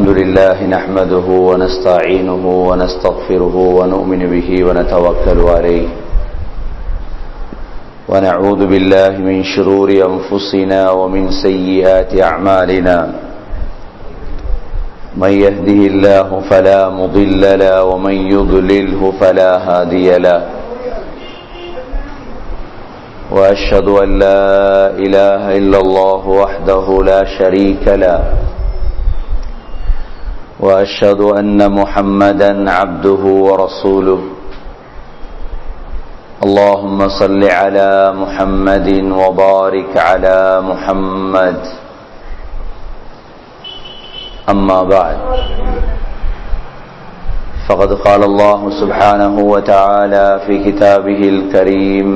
الحمد لله نحمده ونستعينه ونستغفره ونؤمن به ونتوكل عليه ونعوذ بالله من شرور أنفسنا ومن سيئات أعمالنا من يهده الله فلا مضل له ومن يضلله فلا هادي له وأشهد أن لا إله إلا الله وحده لا شريك له وأشهد أن محمدا عبده ورسوله اللهم صل على محمد وبارك على محمد أما بعد فقد قال الله سبحانه وتعالى في كتابه الكريم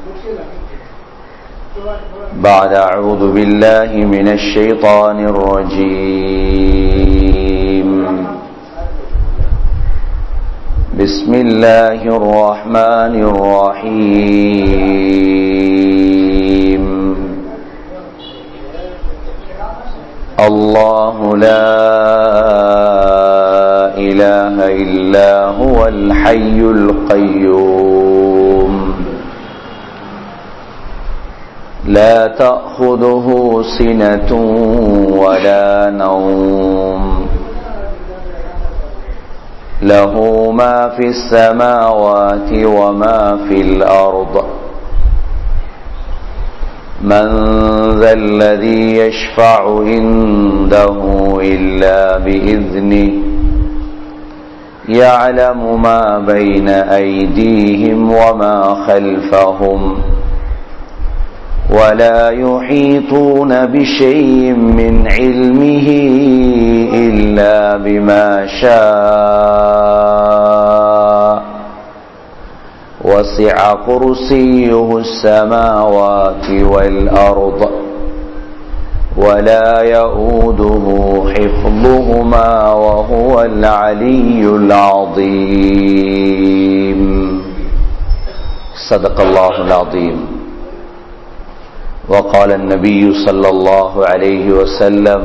بعد أعوذ بالله من الشيطان الرجيم بسم الله الرحمن الرحيم الله لا إله إلا هو الحي القيوم لا تأخذه سنة ولا نوم له ما في السماوات وما في الأرض من ذا الذي يشفع عنده إلا بإذنه يعلم ما بين أيديهم وما خلفهم ولا يحيطون بشيء من علمه إلا بما شاء وسع كرسيه السماوات والأرض ولا يؤوده حفظهما وهو العلي العظيم صدق الله العظيم وقال النبي صلى الله عليه وسلم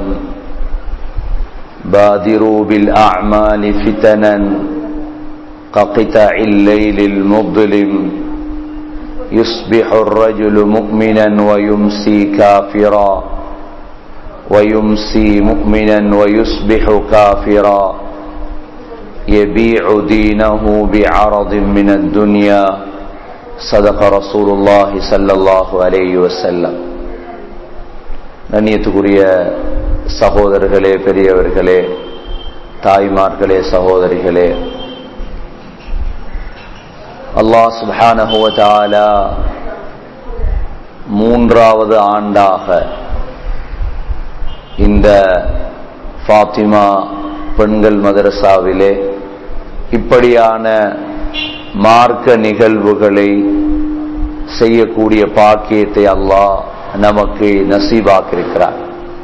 بادروا بالأعمال فتنا كقطع الليل المظلم يصبح الرجل مؤمنا ويمسي كافرا ويمسي مؤمنا ويصبح كافرا يبيع دينه بعرض من الدنيا சதக ரசூலுல்லாஹி சல்லல்லாஹு அலேஹி வசல்லம் கண்ணியத்துக்குரிய சகோதரர்களே பெரியவர்களே தாய்மார்களே சகோதரிகளே அல்லாஹ் சுபானஹுவதாலா மூன்றாவது ஆண்டாக இந்த ஃபாத்திமா பெண்கள் மதரசாவிலே இப்படியான மார்க்க நிகழ்வுகளை செய்யக்கூடிய பாக்கியத்தை அல்லாஹ் நமக்கு நசீபாக்கிருக்கிறார்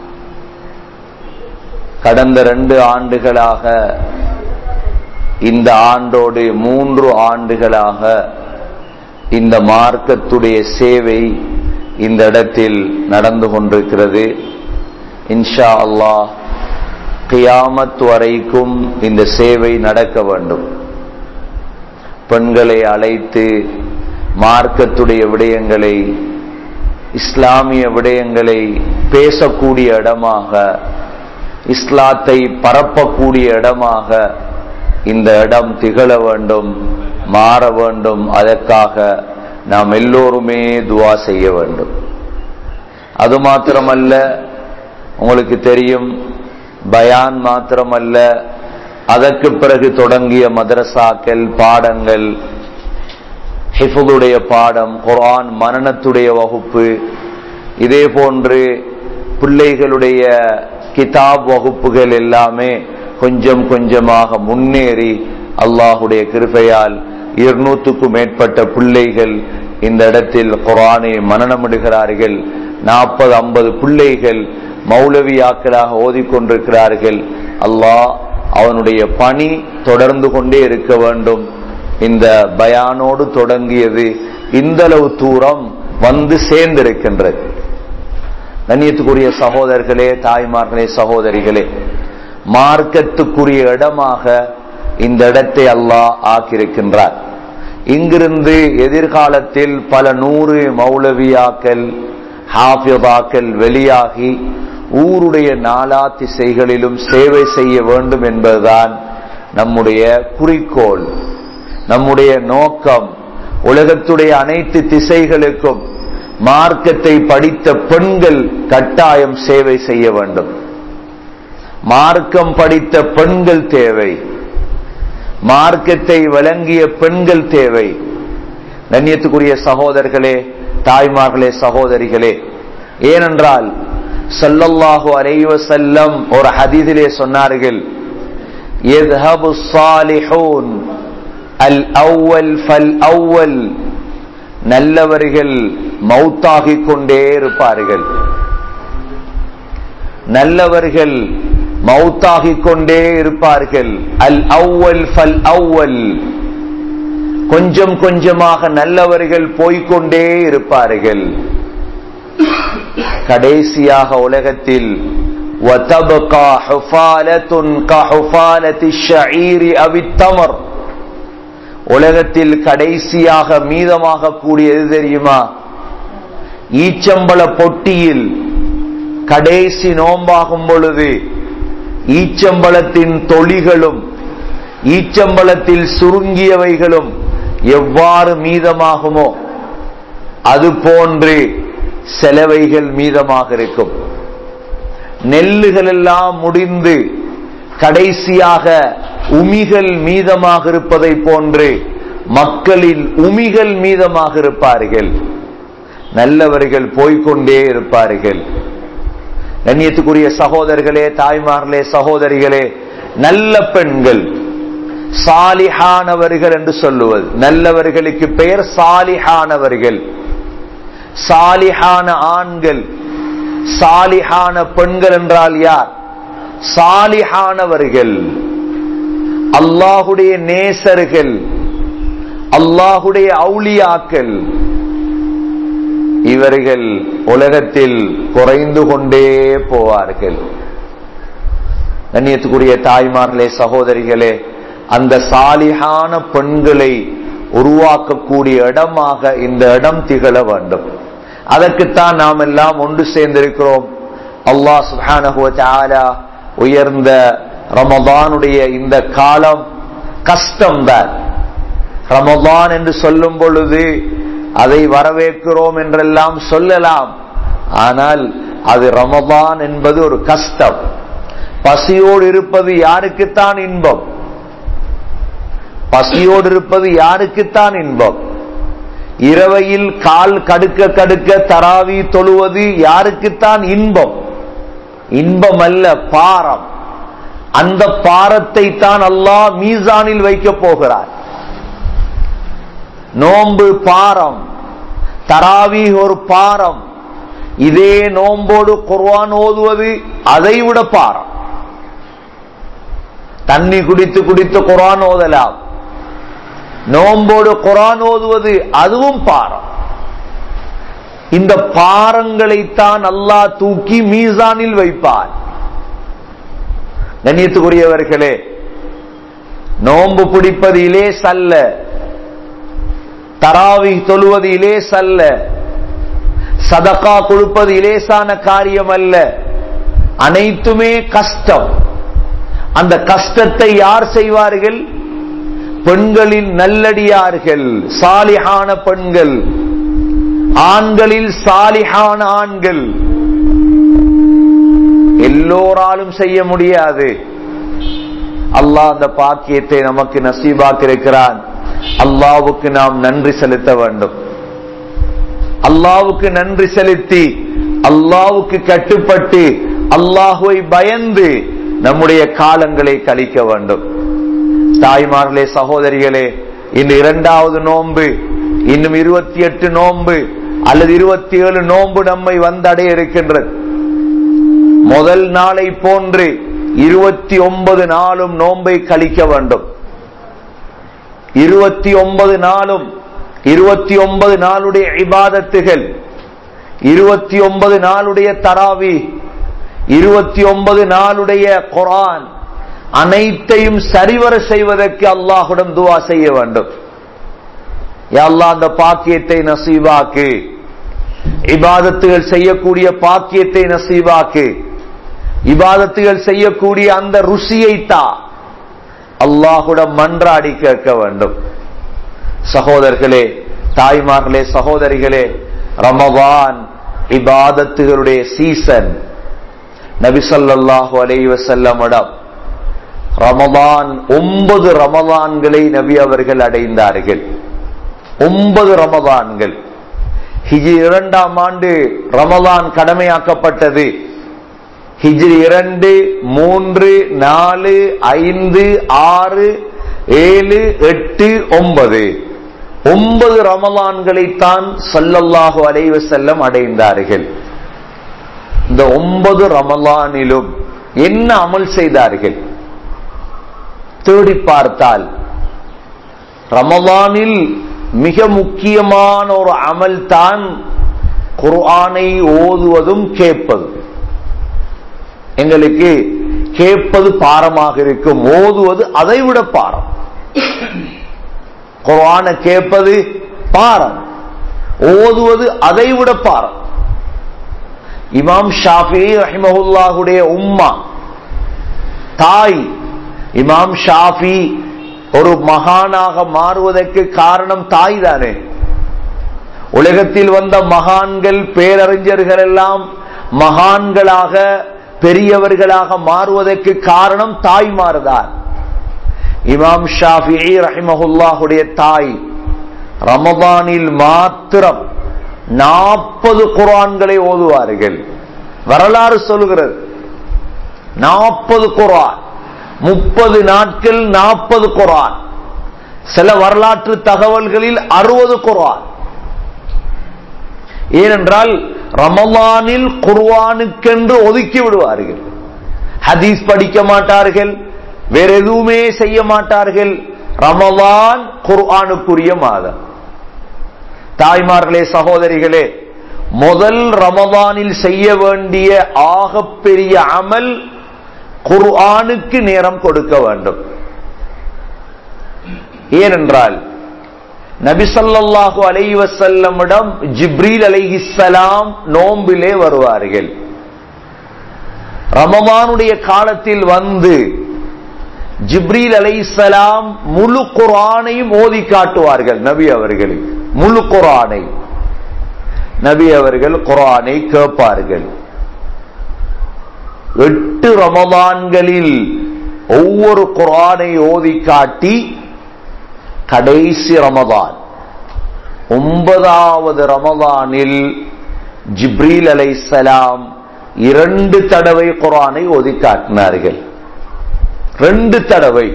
கடந்த ரெண்டு ஆண்டுகளாக இந்த ஆண்டோடு மூன்று ஆண்டுகளாக இந்த மார்க்கத்துடைய சேவை இந்த இடத்தில் நடந்து கொண்டிருக்கிறது இன்ஷா அல்லாஹ் கியாமத் வரைக்கும் இந்த சேவை நடக்க வேண்டும் பெண்களை அழைத்து மார்க்கத்துடைய விடயங்களை இஸ்லாமிய விடயங்களை பேசக்கூடிய இடமாக இஸ்லாத்தை பரப்பக்கூடிய இடமாக இந்த இடம் திகழ வேண்டும் மாற வேண்டும் அதற்காக நாம் எல்லோருமே துவா செய்ய வேண்டும் அது மாத்திரமல்ல உங்களுக்கு தெரியும் பயான் மாத்திரமல்ல அதற்கு பிறகு தொடங்கிய மதரசாக்கள் பாடங்கள் ஹிஃபுடைய பாடம் குரான் மனநத்துடைய வகுப்பு இதே போன்று பிள்ளைகளுடைய கிதாப் வகுப்புகள் எல்லாமே கொஞ்சம் கொஞ்சமாக முன்னேறி அல்லாஹுடைய கிருபையால் இருநூற்றுக்கும் மேற்பட்ட பிள்ளைகள் இந்த இடத்தில் குரானை மனநமிடுகிறார்கள் நாற்பது ஐம்பது பிள்ளைகள் மௌலவியாக்களாக ஓதிக்கொண்டிருக்கிறார்கள் அல்லாஹ் அவனுடைய பணி தொடர்ந்து கொண்டே இருக்க வேண்டும் இந்த பயானோடு தொடங்கியது இந்தளவு தூரம் வந்து சேர்ந்திருக்கின்றது கண்ணியத்துக்குரிய சகோதரர்களே தாய்மார்களே சகோதரிகளே மார்க்கத்துக்குரிய இடமாக இந்த இடத்தை அல்லாஹ் ஆக்கியிருக்கின்றார் இங்கிருந்து எதிர்காலத்தில் பல நூறு மௌலவியாக்கள் ஹாஃபிதாக்கள் வெளியாகி ஊருடைய நாலா திசைகளிலும் சேவை செய்ய வேண்டும் என்பதுதான் நம்முடைய குறிக்கோள் நம்முடைய நோக்கம் உலகத்துடைய அனைத்து திசைகளுக்கும் மார்க்கத்தை படித்த பெண்கள் கட்டாயம் சேவை செய்ய வேண்டும் மார்க்கம் படித்த பெண்கள் தேவை மார்க்கத்தை வழங்கிய பெண்கள் தேவை கண்ணியத்துக்குரிய சகோதரர்களே தாய்மார்களே சகோதரிகளே ஏனென்றால் சல்லல்லாஹு அலைவ செல்லம் ஒரு ஹதீதிலே சொன்னார்கள் يذهب الصالحون الأول فالأول நல்லவர்கள் மௌத்தாகிக் கொண்டே இருப்பார்கள் நல்லவர்கள் மௌத்தாகிக் கொண்டே இருப்பார்கள் அல் அவ்வல் ஃபல் அவ்வல் கொஞ்சம் கொஞ்சமாக நல்லவர்கள் போய்கொண்டே இருப்பார்கள் கடைசியாக உலகத்தில் وتبقى حفالة كحفالة الشعير أو التمر உலகத்தில் கடைசியாக மீதமாக கூடியது தெரியுமா ஈச்சம்பள பொட்டியில் கடைசி நோம்பாகும் பொழுது ஈச்சம்பளத்தின் தொழிகளும் ஈச்சம்பளத்தில் சுருங்கியவைகளும் எவ்வாறு மீதமாகுமோ அது போன்று செலவைகள் மீதமாக இருக்கும் நெல்லுகள் எல்லாம் முடிந்து கடைசியாக உமிகள் மீதமாக இருப்பதை போன்று மக்களில் உமிகள் மீதமாக இருப்பார்கள் நல்லவர்கள் போய்கொண்டே இருப்பார்கள் கண்ணியத்துக்குரிய சகோதரர்களே தாய்மார்களே சகோதரிகளே நல்ல பெண்கள் சாலிஹானவர்கள் என்று சொல்லுவது நல்லவர்களுக்கு பெயர் சாலிஹானவர்கள் சாலிஹான ஆண்கள் சாலிஹான பெண்கள் என்றால் யார் சாலிஹானவர்கள் அல்லாஹுடைய நேசர்கள் அல்லாஹுடைய அவுளியாக்கள் இவர்கள் உலகத்தில் குறைந்து கொண்டே போவார்கள் கண்ணியத்துக்குரிய தாய்மார்களே சகோதரிகளே அந்த சாலிஹான பெண்களை உருவாக்கக்கூடிய இடமாக இந்த இடம் திகழ வேண்டும் அதற்குத்தான் நாம் எல்லாம் ஒன்று சேர்ந்திருக்கிறோம் அல்லாஹ் சுபானஹுவ உயர்ந்த ரமதானுடைய இந்த காலம் கஷ்டம்தான் ரமதான் என்று சொல்லும் பொழுது அதை வரவேற்கிறோம் என்றெல்லாம் சொல்லலாம் ஆனால் அது ரமதான் என்பது ஒரு கஷ்டம் பசியோடு இருப்பது யாருக்குத்தான் இன்பம் பசியோடு இருப்பது யாருக்குத்தான் இன்பம் இரவையில் கால் கடுக்க கடுக்க தராவி தொழுவது யாருக்குத்தான் இன்பம் இன்பம் அல்ல பாரம் அந்த பாரத்தை தான் அல்லாஹ் மீசானில் வைக்க போகிறார் நோன்பு பாரம் தராவி ஒரு பாரம் இதே நோம்போடு குர்வான் ஓதுவது அதை விட பாரம் தண்ணி குடித்து குடித்து குரான் ஓதலாம் நோம்போடு குரான் ஓதுவது அதுவும் பாரம் இந்த பாரங்களைத்தான் அல்லாஹ் தூக்கி மீசானில் வைப்பார் கண்ணியத்துக்குரியவர்களே நோன்பு பிடிப்பது இலேஸ் அல்ல தராவி தொழுவது இலேஸ் அல்ல சதக்கா கொடுப்பது இலேசான காரியம் அல்ல அனைத்துமே கஷ்டம் அந்த கஷ்டத்தை யார் செய்வார்கள் பெண்களில் நல்லடியார்கள் சாலிஹான பெண்கள் ஆண்களில் சாலிஹான ஆண்கள் எல்லோராலும் செய்ய முடியாது அல்லாஹ் அந்த பாக்கியத்தை நமக்கு நசீபாக்கிருக்கிறான் அல்லாவுக்கு நாம் நன்றி செலுத்த வேண்டும் அல்லாவுக்கு நன்றி செலுத்தி அல்லாவுக்கு கட்டுப்பட்டு அல்லாஹுவை பயந்து நம்முடைய காலங்களை கழிக்க வேண்டும் தாய்மார்களே சகோதரிகளே இந்த இரண்டாவது நோன்பு இன்னும் இருபத்தி எட்டு நோன்பு அல்லது இருபத்தி ஏழு நோன்பு நம்மை வந்தடைய இருக்கின்றது முதல் நாளை போன்று இருபத்தி ஒன்பது நாளும் நோன்பை கழிக்க வேண்டும் இருபத்தி ஒன்பது நாளும் இருபத்தி ஒன்பது நாளுடைய இபாதத்துகள் இருபத்தி ஒன்பது நாளுடைய தராவி இருபத்தி ஒன்பது நாளுடைய குரான் அனைத்தையும் சரிவர செய்வதற்கு அல்லாஹுடன் துவா செய்ய வேண்டும் யா அல்லாஹ் அந்த பாக்கியத்தை நசீவாக்கு இபாதத்துகள் செய்யக்கூடிய பாக்கியத்தை நசீவாக்கு இபாதத்துகள் செய்யக்கூடிய அந்த ருசியை தா அல்லாஹுடன் மன்றாடி கேட்க வேண்டும் சகோதரர்களே தாய்மார்களே சகோதரிகளே ரமவான் இபாதத்துகளுடைய சீசன் நபிசல்லாஹு அலைஹி வஸல்லமிடம் ரமதான் ஒன்பது ரமதான்களை நபி அவர்கள் அடைந்தார்கள் ஒன்பது ரமதான்கள் ஹிஜி இரண்டாம் ஆண்டு ரமதான் கடமையாக்கப்பட்டது ஹிஜ்ரி இரண்டு மூன்று நாலு ஐந்து ஆறு ஏழு எட்டு ஒன்பது ஒன்பது ரமலான்களைத்தான் சல்லல்லாஹு அலைவ செல்லம் அடைந்தார்கள் இந்த ஒன்பது ரமலானிலும் என்ன அமல் செய்தார்கள் தேடி பார்த்தால் ரமலானில் மிக முக்கியமான ஒரு அமல் தான் குர்ஆனை ஓதுவதும் கேட்பதும் எங்களுக்கு கேட்பது பாரமாக இருக்கும் ஓதுவது அதை விட பாரம் குரான கேட்பது பாரம் ஓதுவது அதை விட பாரம் இமாம் ஷாஃபி ரஹிமஹுல்லாஹுடைய உம்மா தாய் இமாம் ஷாஃபி ஒரு மகானாக மாறுவதற்கு காரணம் தாய் தானே உலகத்தில் வந்த மகான்கள் பேரறிஞர்கள் எல்லாம் மகான்களாக பெரியவர்களாக மாறுவதற்கு காரணம் தாய்மார்தான் இமாம் ஷாஃபி ரஹிமஹுல்லாஹுடைய தாய் ரமபானில் மாத்திரம் நாற்பது குரான்களை ஓதுவார்கள் வரலாறு சொல்கிறது நாற்பது குரான் முப்பது நாட்கள் நாற்பது குரான் சில வரலாற்று தகவல்களில் அறுபது குரான் ஏனென்றால் ரமலானில் குர்வானுக்கென்று ஒதுக்கி விடுவார்கள் ஹதீஸ் படிக்க மாட்டார்கள் வேற எதுவுமே செய்ய மாட்டார்கள் ரமலான் குர்ஆனுக்குரிய மாதம் தாய்மார்களே சகோதரிகளே முதல் ரமதானில் செய்ய வேண்டிய ஆகப்பெரிய அமல் குர்ஆனுக்கு நேரம் கொடுக்க வேண்டும் ஏனென்றால் நபிசல்லாஹு அலைவசல்லமிடம் ஜிப்ரீல் அலைஹிஸ்ஸலாம் நோம்பிலே வருவார்கள் ரமமானுடைய காலத்தில் வந்து ஜிப்ரீல் அலைசலாம் முழு குரானையும் ஓதி காட்டுவார்கள் நபி அவர்களுக்கு முழு குரானை நபி அவர்கள் குரானை கேட்பார்கள் எட்டு ரமதான்களில் ஒவ்வொரு குரானை ஓதி காட்டி கடைசி ரமதான் ஒன்பதாவது ரமதானில் ஜிப்ரீல் அலைசலாம் இரண்டு தடவை குரானை ஓதி காட்டினார்கள் ரெண்டு தடவை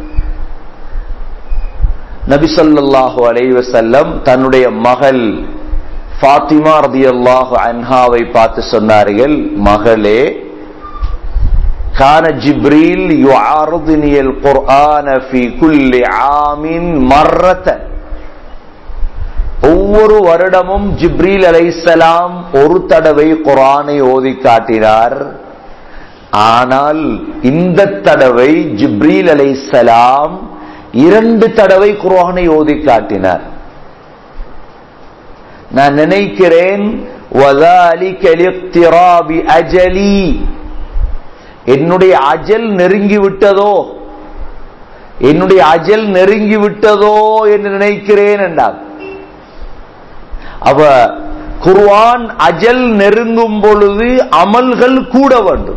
நபிசல்லாஹு அலைவசல்லம் தன்னுடைய மகள் ஃபாத்திமா ரதி அல்லாஹு அன்ஹாவை பார்த்து சொன்னார்கள் மகளே كان جبريل يعارضني القرآن في كل عام مرة ஒவ்வொரு வருடமும் ஜிப்ரீல் அலைசலாம் ஒரு தடவை குரானை ஓதி காட்டினார் ஆனால் இந்த தடவை ஜிப்ரீல் அலைசலாம் இரண்டு தடவை குரானை ஓதி காட்டினார் நான் நினைக்கிறேன் அஜலி என்னுடைய அஜல் நெருங்கி விட்டதோ என்னுடைய அஜல் நெருங்கி விட்டதோ என்று நினைக்கிறேன் என்றார் அவ குர்வான் அஜல் நெருங்கும் பொழுது அமல்கள் கூட வேண்டும்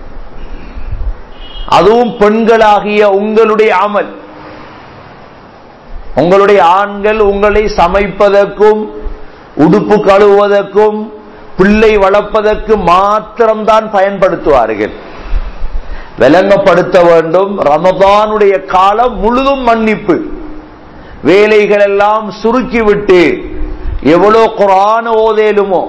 அதுவும் பெண்களாகிய உங்களுடைய அமல் உங்களுடைய ஆண்கள் உங்களை சமைப்பதற்கும் உடுப்பு கழுவுவதற்கும் பிள்ளை வளர்ப்பதற்கு மாத்திரம்தான் பயன்படுத்துவார்கள் விளங்கப்படுத்த வேண்டும் ரமதானுடைய காலம் முழுதும் மன்னிப்பு வேலைகள் எல்லாம் சுருக்கிவிட்டு எவ்வளோ குரான ஓதேலுமோ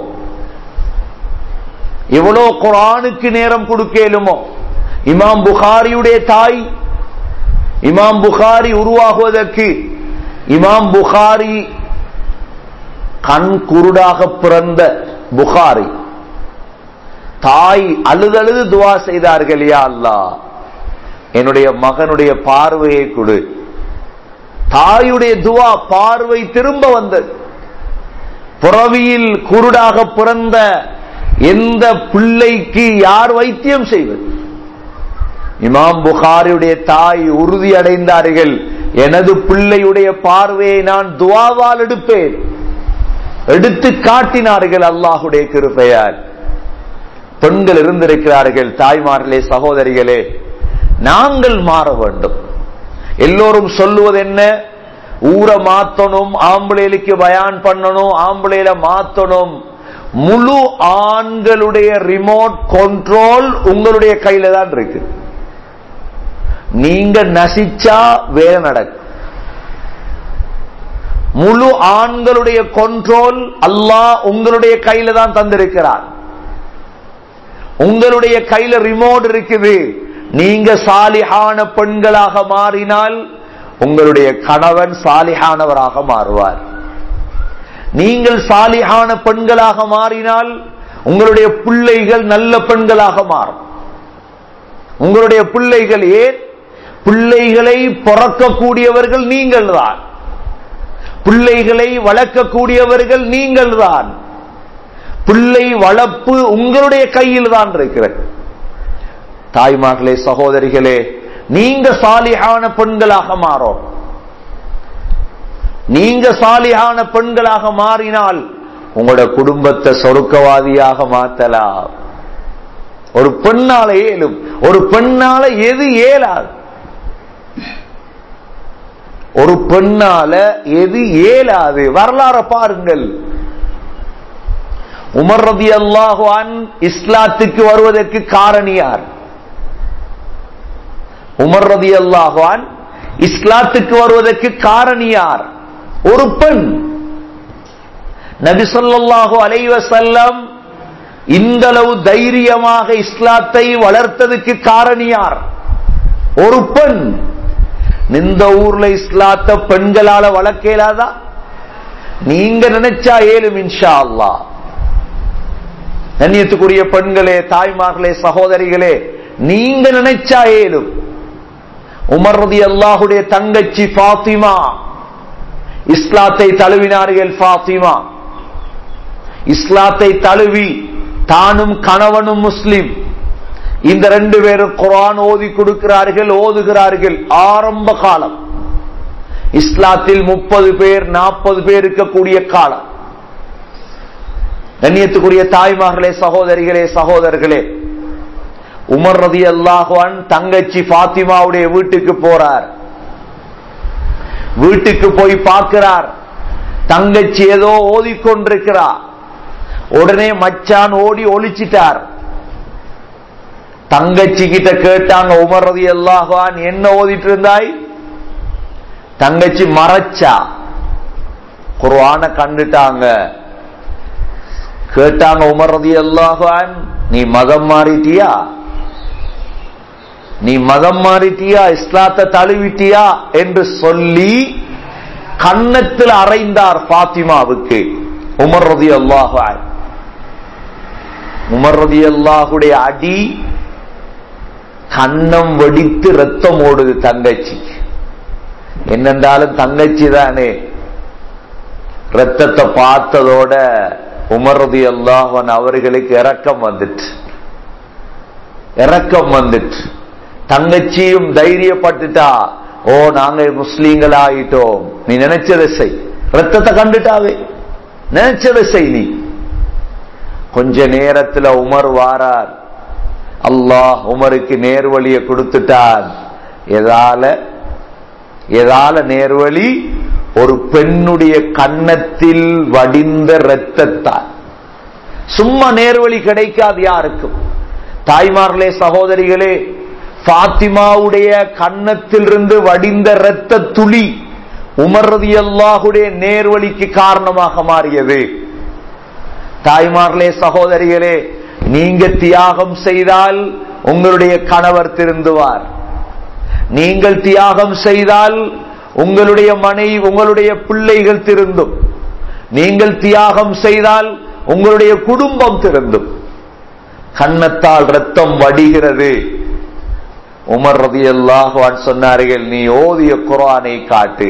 எவ்வளோ குரானுக்கு நேரம் கொடுக்கலுமோ இமாம் புகாரியுடைய தாய் இமாம் புகாரி உருவாகுவதற்கு இமாம் புகாரி கண் குருடாக பிறந்த புகாரி தாய் அழுதழுது துவா செய்தார்கள் யா அல்லா என்னுடைய மகனுடைய பார்வையை கொடு தாயுடைய துவா பார்வை திரும்ப வந்தது புறவியில் குருடாக பிறந்த எந்த பிள்ளைக்கு யார் வைத்தியம் செய்வது இமாம் புகாரியுடைய தாய் உறுதி அடைந்தார்கள் எனது பிள்ளையுடைய பார்வையை நான் துவாவால் எடுப்பேன் எடுத்து காட்டினார்கள் அல்லாஹுடைய கிருப்பையால் பெண்கள் இருந்திருக்கிறார்கள் தாய்மார்களே சகோதரிகளே நாங்கள் மாற வேண்டும் எல்லோரும் சொல்லுவது என்ன ஊரை மாத்தணும் ஆம்பளைகளுக்கு பயான் பண்ணணும் ஆம்பளையில மாத்தணும் முழு ஆண்களுடைய ரிமோட் கண்ட்ரோல் உங்களுடைய கையில தான் இருக்கு நீங்க நசிச்சா வேலை நடக்கும் முழு ஆண்களுடைய கண்ட்ரோல் அல்லாஹ் உங்களுடைய கையில தான் தந்திருக்கிறார் உங்களுடைய கையில ரிமோட் இருக்குது நீங்க சாலிஹான பெண்களாக மாறினால் உங்களுடைய கணவன் சாலிஹானவராக மாறுவார் நீங்கள் சாலிஹான பெண்களாக மாறினால் உங்களுடைய பிள்ளைகள் நல்ல பெண்களாக மாறும் உங்களுடைய பிள்ளைகள் ஏன் பிள்ளைகளை பிறக்கக்கூடியவர்கள் நீங்கள் தான் பிள்ளைகளை வளர்க்கக்கூடியவர்கள் நீங்கள் தான் பிள்ளை வளர்ப்பு உங்களுடைய கையில் தான் இருக்கிறது தாய்மார்களே சகோதரிகளே நீங்க சாலிஹான பெண்களாக மாறோம் நீங்க சாலிஹான பெண்களாக மாறினால் உங்களோட குடும்பத்தை சொருக்கவாதியாக மாத்தலாம் ஒரு பெண்ணால ஏலும் ஒரு பெண்ணால எது ஏலாது ஒரு பெண்ணால எது ஏலாது வரலாற பாருங்கள் உமர் ரபி அல்லாஹான் இஸ்லாத்துக்கு வருவதற்கு காரணியார் உமர் ரதி அல்லாஹான் இஸ்லாத்துக்கு வருவதற்கு காரணியார் ஒரு பெண் நபி சொல்லாஹு அலைவசல்லம் இந்த அளவு தைரியமாக இஸ்லாத்தை வளர்த்ததுக்கு காரணியார் ஒரு பெண் இந்த ஊர்ல இஸ்லாத்த பெண்களால வளர்க்கலாதா நீங்க நினைச்சா ஏழும் இன்ஷா அல்லா கண்ணியத்துக்குரிய பெண்களே தாய்மார்களே சகோதரிகளே நீங்க நினைச்சா ஏழும் உமர் ரதி அல்லாஹுடைய தங்கச்சி பாத்திமா இஸ்லாத்தை தழுவினார்கள் பாத்திமா இஸ்லாத்தை தழுவி தானும் கணவனும் முஸ்லிம் இந்த ரெண்டு பேரும் குரான் ஓதி கொடுக்கிறார்கள் ஓதுகிறார்கள் ஆரம்ப காலம் இஸ்லாத்தில் முப்பது பேர் நாற்பது பேர் இருக்கக்கூடிய காலம் கண்ணியத்துக்குரிய தாய்மார்களே சகோதரிகளே சகோதரர்களே உமர் ரதி அல்லாஹான் தங்கச்சி பாத்திமாவுடைய வீட்டுக்கு போறார் வீட்டுக்கு போய் பார்க்கிறார் தங்கச்சி ஏதோ ஓதிக்கொண்டிருக்கிறார் உடனே மச்சான் ஓடி ஒழிச்சிட்டார் தங்கச்சி கிட்ட கேட்டாங்க உமர் ரதி அல்லாஹான் என்ன ஓதிட்டு இருந்தாய் தங்கச்சி மறைச்சா குர்ஆன கண்டுட்டாங்க கேட்டாங்க உமர் ரதி அல்லாஹான் நீ மதம் மாறிட்டியா நீ மதம் மாறிட்டியா இஸ்லாத்தை தழுவிட்டியா என்று சொல்லி கன்னத்தில் அறைந்தார் பாத்திமாவுக்கு உமர் ரதி அல்லாஹான் உமர் ரதி அல்லாஹுடைய அடி கண்ணம் வெடித்து ரத்தம் ஓடுது தங்கச்சி என்னென்றாலும் தங்கச்சி தானே ரத்தத்தை பார்த்ததோட உமரதி அல்லாஹன் அவர்களுக்கு இறக்கம் வந்துட்டு இறக்கம் வந்துட்டு தங்கச்சியும் தைரியப்பட்டுட்டா ஓ நாங்க முஸ்லீம்கள் ஆயிட்டோம் நீ நினைச்சதை செய் ரத்தத்தை கண்டுட்டாவே நினைச்சதை செய் நீ கொஞ்ச நேரத்துல உமர் வாரார் அல்லாஹ் உமருக்கு நேர்வழியை கொடுத்துட்டான் எதால எதால நேர்வழி ஒரு பெண்ணுடைய கன்னத்தில் வடிந்த இரத்தத்தால் சும்மா நேர்வழி கிடைக்காது யாருக்கும் தாய்மார்களே சகோதரிகளே பாத்திமாவுடைய கன்னத்திலிருந்து வடிந்த இரத்த துளி உமர்றது அல்லாஹுடைய நேர்வழிக்கு காரணமாக மாறியது தாய்மார்களே சகோதரிகளே நீங்க தியாகம் செய்தால் உங்களுடைய கணவர் திருந்துவார் நீங்கள் தியாகம் செய்தால் உங்களுடைய மனைவி உங்களுடைய பிள்ளைகள் திருந்தும் நீங்கள் தியாகம் செய்தால் உங்களுடைய குடும்பம் திருந்தும் கன்னத்தால் ரத்தம் வடிகிறது உமர் ரதி சொன்னார்கள் நீ ஓதிய குரானை காட்டு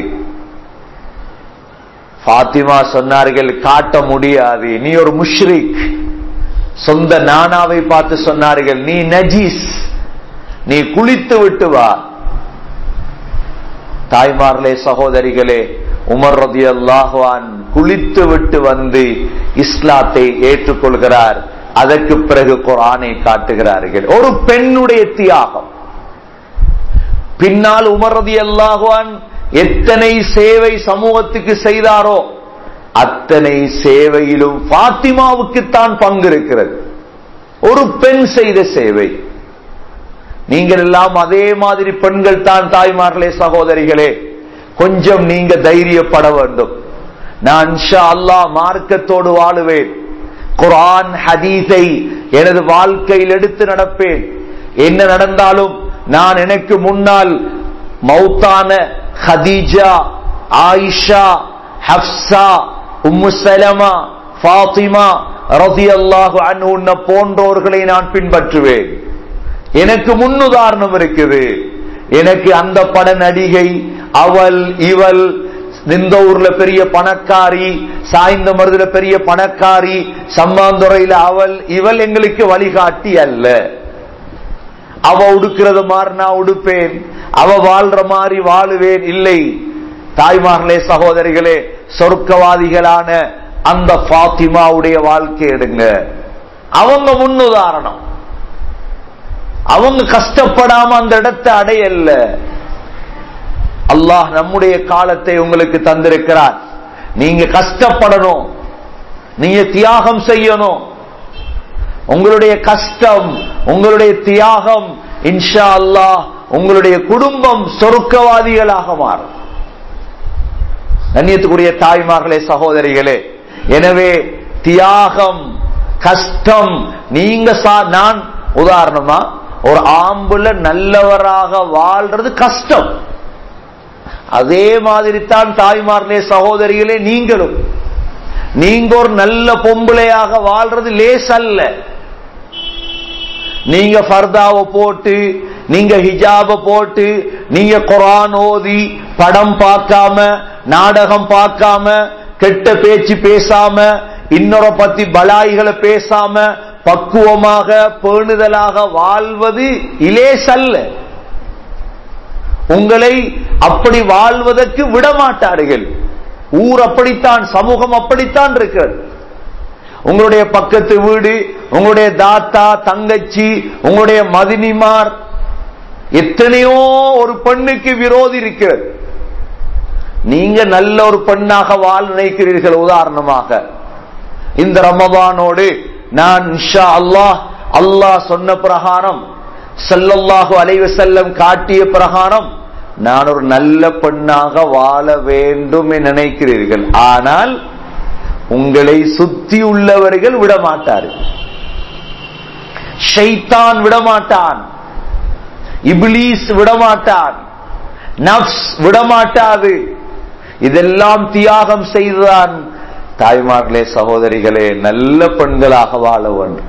ஃபாத்திமா சொன்னார்கள் காட்ட முடியாது நீ ஒரு முஷ்ரிக் சொந்த நானாவை பார்த்து சொன்னார்கள் நீ நஜீஸ் நீ குளித்து விட்டு வா தாய்மார்களே சகோதரிகளே உமர் ரதி அல்லாஹான் குளித்து விட்டு வந்து இஸ்லாத்தை ஏற்றுக்கொள்கிறார் அதற்கு பிறகு குரானை காட்டுகிறார்கள் ஒரு பெண்ணுடைய தியாகம் பின்னால் உமர் ரதி அல்லாஹான் எத்தனை சேவை சமூகத்துக்கு செய்தாரோ அத்தனை சேவையிலும் பாத்திமாவுக்குத்தான் பங்கு இருக்கிறது ஒரு பெண் செய்த சேவை நீங்கள் எல்லாம் அதே மாதிரி பெண்கள் தான் தாய்மார்களே சகோதரிகளே கொஞ்சம் நீங்க தைரியப்பட வேண்டும் நான் அல்லாஹ் மார்க்கத்தோடு வாழுவேன் குரான் ஹதீஸை எனது வாழ்க்கையில் எடுத்து நடப்பேன் என்ன நடந்தாலும் நான் எனக்கு முன்னால் மௌத்தான Khadija Aisha Hafsa Umm Salama Fatima ரதி அல்லாஹு அன்ன போன்றோர்களை நான் பின்பற்றுவேன் எனக்கு முன்னுதாரணம் இருக்குது எனக்கு அந்த பட நடிகை அவள் இவள் இந்த ஊர்ல பெரிய பணக்காரி சாய்ந்த மருதுல பெரிய பணக்காரி சம்மாந்துறையில அவள் இவள் எங்களுக்கு வழிகாட்டி அல்ல அவ உடுக்கிறது மாதிரி நான் உடுப்பேன் அவ வாழ்ற மாதிரி வாழுவேன் இல்லை தாய்மார்களே சகோதரிகளே சொர்க்கவாதிகளான அந்த பாத்திமாவுடைய வாழ்க்கை எடுங்க அவங்க முன்னுதாரணம் அவங்க கஷ்டப்படாம அந்த இடத்தை அடையல்ல அல்லாஹ் நம்முடைய காலத்தை உங்களுக்கு தந்திருக்கிறார் நீங்க கஷ்டப்படணும் நீங்க தியாகம் செய்யணும் உங்களுடைய கஷ்டம் உங்களுடைய தியாகம் இன்ஷா அல்லாஹ் உங்களுடைய குடும்பம் சொருக்கவாதிகளாக மாறும் கண்ணியத்துக்குரிய தாய்மார்களே சகோதரிகளே எனவே தியாகம் கஷ்டம் நீங்க நான் உதாரணமா ஒரு ஆம்புல நல்லவராக வாழ்றது கஷ்டம் அதே மாதிரி தான் தாய்மார்களே சகோதரிகளே நீங்களும் நீங்க ஒரு நல்ல பொம்பளையாக வாழ்றது லேஸ் அல்ல நீங்க ஃபர்தாவை போட்டு நீங்க ஹிஜாப போட்டு நீங்க குரான் ஓதி படம் பார்க்காம நாடகம் பார்க்காம கெட்ட பேச்சு பேசாம இன்னொரு பத்தி பலாய்களை பேசாம பக்குவமாக பேணுதலாக வாழ்வது இலேசல்ல உங்களை அப்படி வாழ்வதற்கு விட மாட்டார்கள் ஊர் அப்படித்தான் சமூகம் அப்படித்தான் இருக்கிறது உங்களுடைய பக்கத்து வீடு உங்களுடைய தாத்தா தங்கச்சி உங்களுடைய மதினிமார் எத்தனையோ ஒரு பெண்ணுக்கு விரோதி இருக்கிறது நீங்க நல்ல ஒரு பெண்ணாக வாழ் நினைக்கிறீர்கள் உதாரணமாக இந்த ரமபானோடு நான் இன்ஷா அல்லாஹ் அல்லாஹ் சொன்ன பிரகாரம் செல்லல்லாஹு அலைவ செல்லம் காட்டிய பிரகாரம் நான் ஒரு நல்ல பெண்ணாக வாழ வேண்டும் என்று நினைக்கிறீர்கள் ஆனால் உங்களை சுத்தி உள்ளவர்கள் விடமாட்டார்கள் ஷைத்தான் விடமாட்டான் இபிலீஸ் விடமாட்டான் நப்ஸ் விடமாட்டாது இதெல்லாம் தியாகம் செய்துதான் தாய்மார்களே சகோதரிகளே நல்ல பெண்களாக வாழ வேண்டும்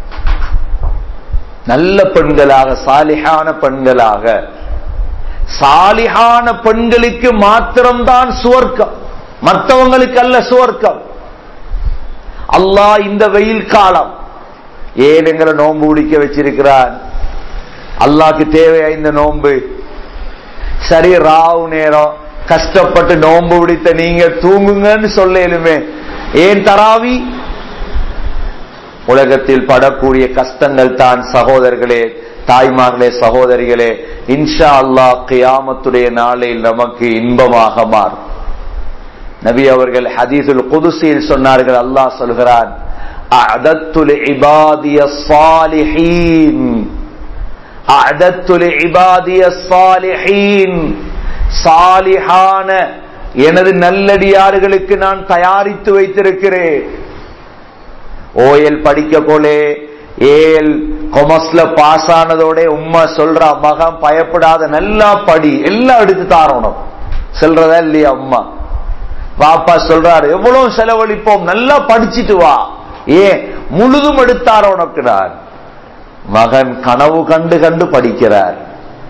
நல்ல பெண்களாக சாலிஹான பெண்களாக சாலிஹான பெண்களுக்கு மாத்திரம்தான் சுவர்க்கம் மற்றவங்களுக்கு அல்ல சுவர்க்கம் அல்லாஹ் இந்த வெயில் காலம் ஏன் எங்களை நோன்பு பிடிக்க வச்சிருக்கிறான் அல்லாக்கு தேவையா இந்த நோன்பு சரி ராவு நேரம் கஷ்டப்பட்டு நோன்பு பிடித்த நீங்க தூங்குங்கன்னு சொல்லலுமே ஏன் தராவி உலகத்தில் படக்கூடிய கஷ்டங்கள் தான் சகோதரர்களே தாய்மார்களே சகோதரிகளே இன்ஷா அல்லாஹ் கியாமத்துடைய நாளில் நமக்கு இன்பமாக மாறும் நபி அவர்கள் ஹதீஸுல் குதுசியில் சொன்னார்கள் அல்லாஹ் சொல்கிறான் அஅதத்துல் இபாதிய சாலிஹீன் அஅதத்துல் இபாதிய சாலிஹீன் சாலிஹான எனது நல்லடியார்களுக்கு நான் தயாரித்து வைத்திருக்கிறேன் ஓஎல் படிக்க போலே ஏல் கொமஸ்ல பாஸ் ஆனதோட உம்மா சொல்றா மகன் பயப்படாத நல்லா படி எல்லாம் எடுத்து தாரணும் சொல்றதா இல்லையா அம்மா பாப்பா சொல்றாரு எவ்வளவு செலவழிப்போம் நல்லா படிச்சிட்டு வா ஏன் முழுதும் எடுத்தார உனக்கு நான் மகன் கனவு கண்டு கண்டு படிக்கிறார்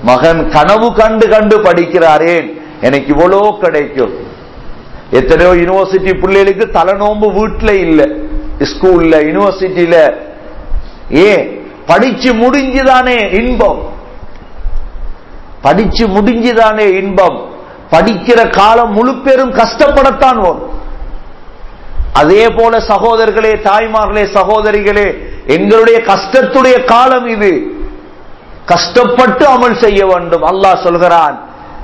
மகன் கனவு கண்டு கண்டு படிக்கிறாரேன் எனக்கு இவ்வளோ கிடைக்கும் எத்தனையோ யூனிவர்சிட்டி பிள்ளைகளுக்கு தலைநோம்பு வீட்டுல இல்ல ஸ்கூல்ல யூனிவர்சிட்டியில ஏன் படிச்சு முடிஞ்சுதானே இன்பம் படிச்சு முடிஞ்சுதானே இன்பம் படிக்கிற காலம் முழு பேரும் கஷ்டப்படத்தான் வரும் அதே போல சகோதரர்களே தாய்மார்களே சகோதரிகளே எங்களுடைய கஷ்டத்துடைய காலம் இது கஷ்டப்பட்டு அமல் செய்ய வேண்டும் அல்லாஹ் சொல்கிறான்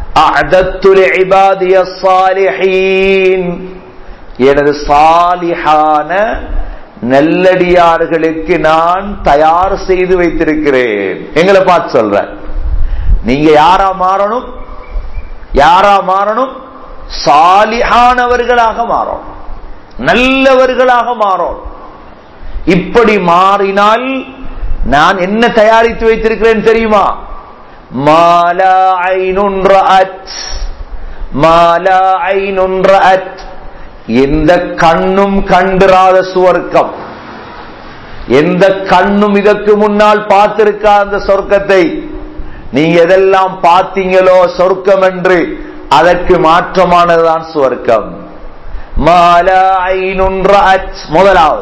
எனது சாலிஹான நல்லடியார்களுக்கு நான் தயார் செய்து வைத்திருக்கிறேன் எங்களை பார்த்து சொல்றேன் நீங்க யாரா மாறணும் யாரா மாறணும் சாலிஹானவர்களாக மாறணும் நல்லவர்களாக மாறும் இப்படி மாறினால் நான் என்ன தயாரித்து வைத்திருக்கிறேன் தெரியுமா மாலா ஐநுன்ற அத் மாலா ஐநுன்ற அத் எந்த கண்ணும் கண்டிராத சுவர்க்கம் எந்த கண்ணும் இதற்கு முன்னால் பார்த்திருக்காத அந்த சொர்க்கத்தை நீங்க எதெல்லாம் பார்த்தீங்களோ சொர்க்கம் என்று அதற்கு மாற்றமானதுதான் சுவர்க்கம் மாலா ஐனுன் ரஅத் முதலாவது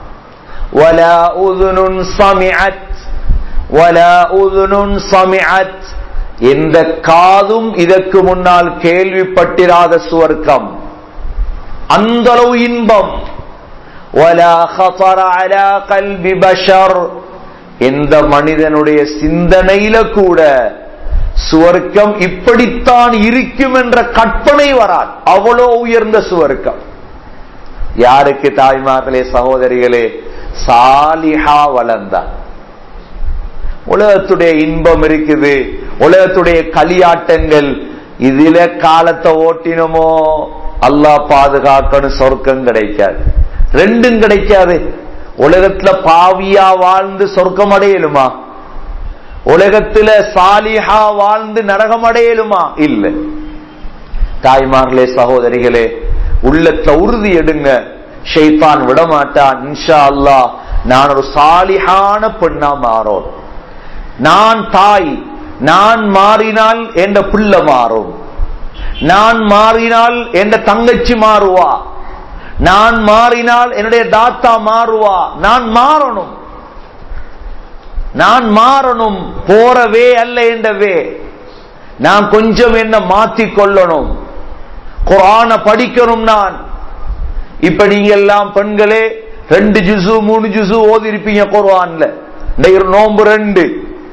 ولا أذن سمعت ولا أذن سمعت எந்த காதும் இதற்கு முன்னால் கேள்விப்பட்டிராத சுவர்க்கம் அந்த அளவு இன்பம் ولا خطر على قلب بشر எந்த மனிதனுடைய சிந்தனையில கூட சுவர்க்கம் இப்படித்தான் இருக்கும் என்ற கற்பனை வராது அவ்வளோ உயர்ந்த சுவர்க்கம் யாருக்கு தாய்மார்களே சகோதரிகளே சாலிஹா வளர்ந்தா உலகத்துடைய இன்பம் இருக்குது உலகத்துடைய களியாட்டங்கள் இதுல காலத்தை ஓட்டினமோ அல்லாஹ் பாதுகாக்கணும் சொர்க்கம் கிடைக்காது ரெண்டும் கிடைக்காது உலகத்துல பாவியா வாழ்ந்து சொர்க்கம் அடையலுமா உலகத்துல சாலிஹா வாழ்ந்து நரகம் அடையலுமா இல்ல தாய்மார்களே சகோதரிகளே உள்ளத்துல உறுதி எடுங்க ஷைத்தான் விடமாட்டான் இன்ஷா அல்லாஹ் நான் ஒரு சாலிஹான பெண்ணா மாறோம் நான் தாய் நான் மாறினால் என்ற பிள்ளை மாறும் நான் மாறினால் என்ற தங்கச்சி மாறுவா நான் மாறினால் என்னுடைய தாத்தா மாறுவா நான் மாறணும் நான் மாறணும் போறவே அல்ல என்றவே நான் கொஞ்சம் என்ன மாத்திக் கொள்ளணும் குரான படிக்கணும் நான் இப்ப நீங்க எல்லாம் பெண்களே ரெண்டு ஜுசு மூணு ஜுசு ஓதி இருப்பீங்க குர்ஆன்ல இந்த நோம்பு ரெண்டு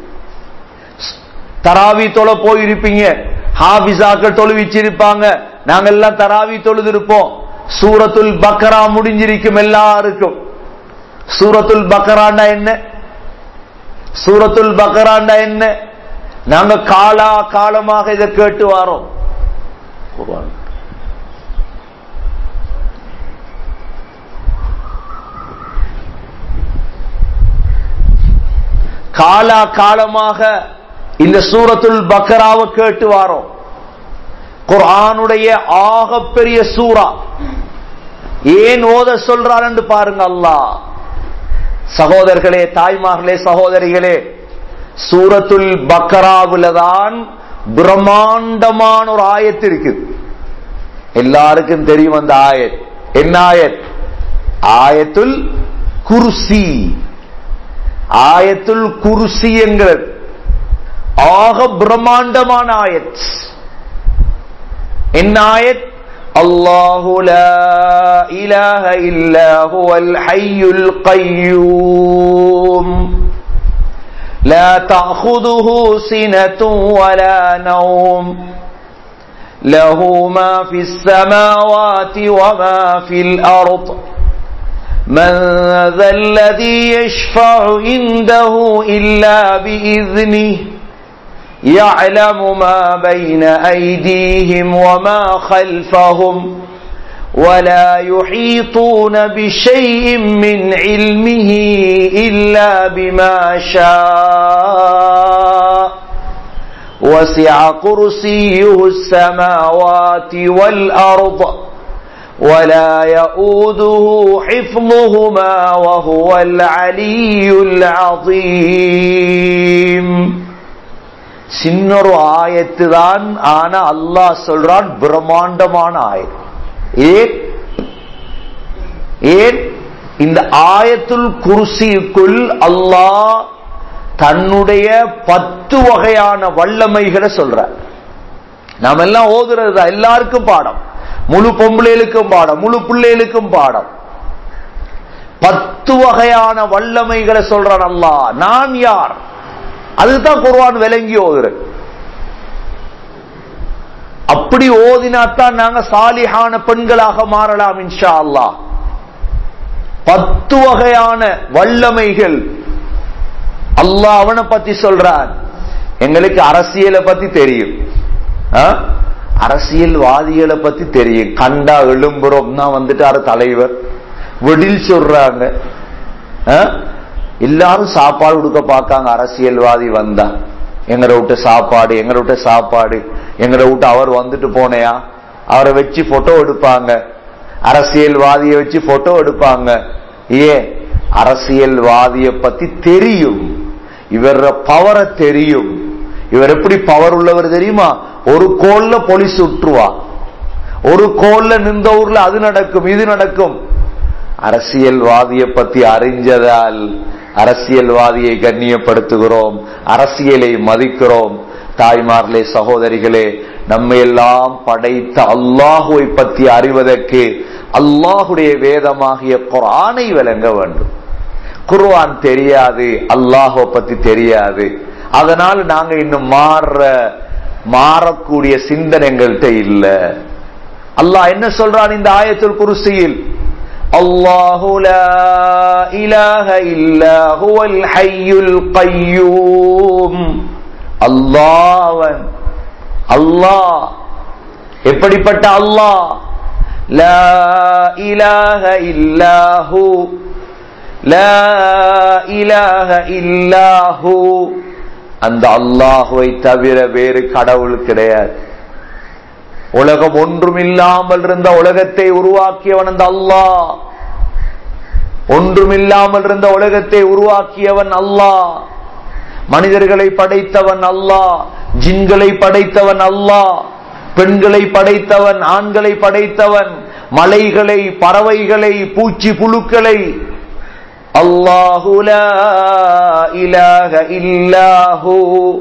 தராவி தொலை போயிருப்பீங்க ஹாபிசாக்கள் தொழுவிச்சிருப்பாங்க நாங்க எல்லாம் தராவி தொழுது இருப்போம் சூரத்துல் பக்கரா முடிஞ்சிருக்கும் எல்லாருக்கும் சூரத்துல் பக்கராண்டா என்ன சூரத்துல் பக்கராண்டா என்ன நாங்க காலா காலமாக இதை கேட்டு வாரோம் குர்ஆன் காலா காலமாக இந்த சூரத்துல் பக்கராவை கேட்டு வாரோம் குர்ஆனுடைய ஆகப்பெரிய சூரா ஏன் ஓத சொல்றார் என்று பாருங்க அல்லாஹ் சகோதரர்களே தாய்மார்களே சகோதரிகளே சூரத்துல் பக்கராவுல தான் பிரம்மாண்டமான ஒரு ஆயத்து இருக்கு எல்லாருக்கும் தெரியும் அந்த ஆயத் என்ன ஆயத் ஆயத்துல் குர்சி ஆயத்துல் குர்சி என்கிறது ஆக பிரம்மாண்டமான ஆயத் என்ன ஆயத் الله لا إله إلا هو الحي القيوم لا تأخذه سنة ولا نوم له ما في السماوات وما في الأرض من ذا الذي يشفع عنده إلا بإذنه يعلم ما بين أيديهم وما خلفهم ولا يحيطون بشيء من علمه إلا بما شاء وسع كرسيه السماوات والأرض ولا يؤوده حفظهما وهو العلي العظيم சின்னொரு ஆயத்து தான் ஆனா அல்லாஹ் சொல்றான் பிரம்மாண்டமான ஆயத் ஏன் ஏன் இந்த ஆயத்துல் குர்சிக்குள் அல்லாஹ் தன்னுடைய பத்து வகையான வல்லமைகளை சொல்ற நாம எல்லாம் ஓதுறது தான் எல்லாருக்கும் பாடம் முழு பொம்பளைகளுக்கும் பாடம் முழு பிள்ளைகளுக்கும் பாடம் பத்து வகையான வல்லமைகளை சொல்றான் அல்லாஹ் நான் யார் அதுதான் குர்ஆன் விளங்கி ஓதுறது அப்படி ஓதினாத்தான் நாங்க சாலிஹான பெண்களாக மாறலாம் இன்ஷா அல்லாஹ் பத்து வகையான வல்லமைகள் அல்லாஹ் அவனை பத்தி சொல்றான் எங்களுக்கு அரசியலை பத்தி தெரியும் ஆ? அரசியல்வாதிகளை பத்தி தெரியும் கண்டா எழும்புறோம் தான் வந்துட்டாரு தலைவர் வெடில் சொல்றாங்க ஆ? எல்லாரும் சாப்பாடு கொடுக்க பார்க்காங்க அரசியல்வாதி வந்தா எங்கட விட்டு சாப்பாடு எங்கட விட்டு சாப்பாடு எங்கட விட்டு அவர் வந்துட்டு போனையா அவரை வச்சு போட்டோ எடுப்பாங்க அரசியல்வாதியை வச்சு போட்டோ எடுப்பாங்க ஏன் அரசியல்வாதிய பத்தி தெரியும் இவர பவரை தெரியும் இவர் எப்படி பவர் உள்ளவர் தெரியுமா ஒரு கோல்ல போலீஸ் விட்டுருவா ஒரு கோல்ல நின்ற ஊர்ல அது நடக்கும் இது நடக்கும் அரசியல்வாதியை பத்தி அறிஞ்சதால் அரசியல்வாதியை கண்ணியப்படுத்துகிறோம் அரசியலை மதிக்கிறோம் தாய்மார்களே சகோதரிகளே நம்மை எல்லாம் படைத்த அல்லாஹுவை பற்றி அறிவதற்கு அல்லாஹுடைய வேதமாகிய குர்ஆனை விளங்க வேண்டும் குர்ஆன் தெரியாது அல்லாஹுவை பத்தி தெரியாது அதனால நாங்க இன்னும் மாற மாறக்கூடிய சிந்தனை எங்கள்கிட்ட இல்ல அல்லாஹ் என்ன சொல்றான் இந்த ஆயத்துல் குருசியில் அல்லாஹு லா இலாஹ இல்லா ஹுவல் ஹய்யுல் கய்யூம் அல்லாஹ்வன் அல்லாஹ் எப்படிப்பட்ட அல்லாஹ் லா இலாஹ இல்லாஹு லா இலாஹ இல்லாஹு அந்த அல்லாஹுவை தவிர வேறு கடவுள் கிடையாது உலகம் ஒன்றுமில்லாமல் இருந்த உலகத்தை உருவாக்கியவன் அந்த அல்லாஹ் ஒன்றுமில்லாமல் இருந்த உலகத்தை உருவாக்கியவன் அல்லாஹ் மனிதர்களை படைத்தவன் அல்லாஹ் ஜின்களை படைத்தவன் அல்லாஹ் பெண்களை படைத்தவன் ஆண்களை படைத்தவன் மலைகளை பறவைகளை பூச்சி புழுக்களை அல்லாஹு லா இலாஹ இல்லாஹு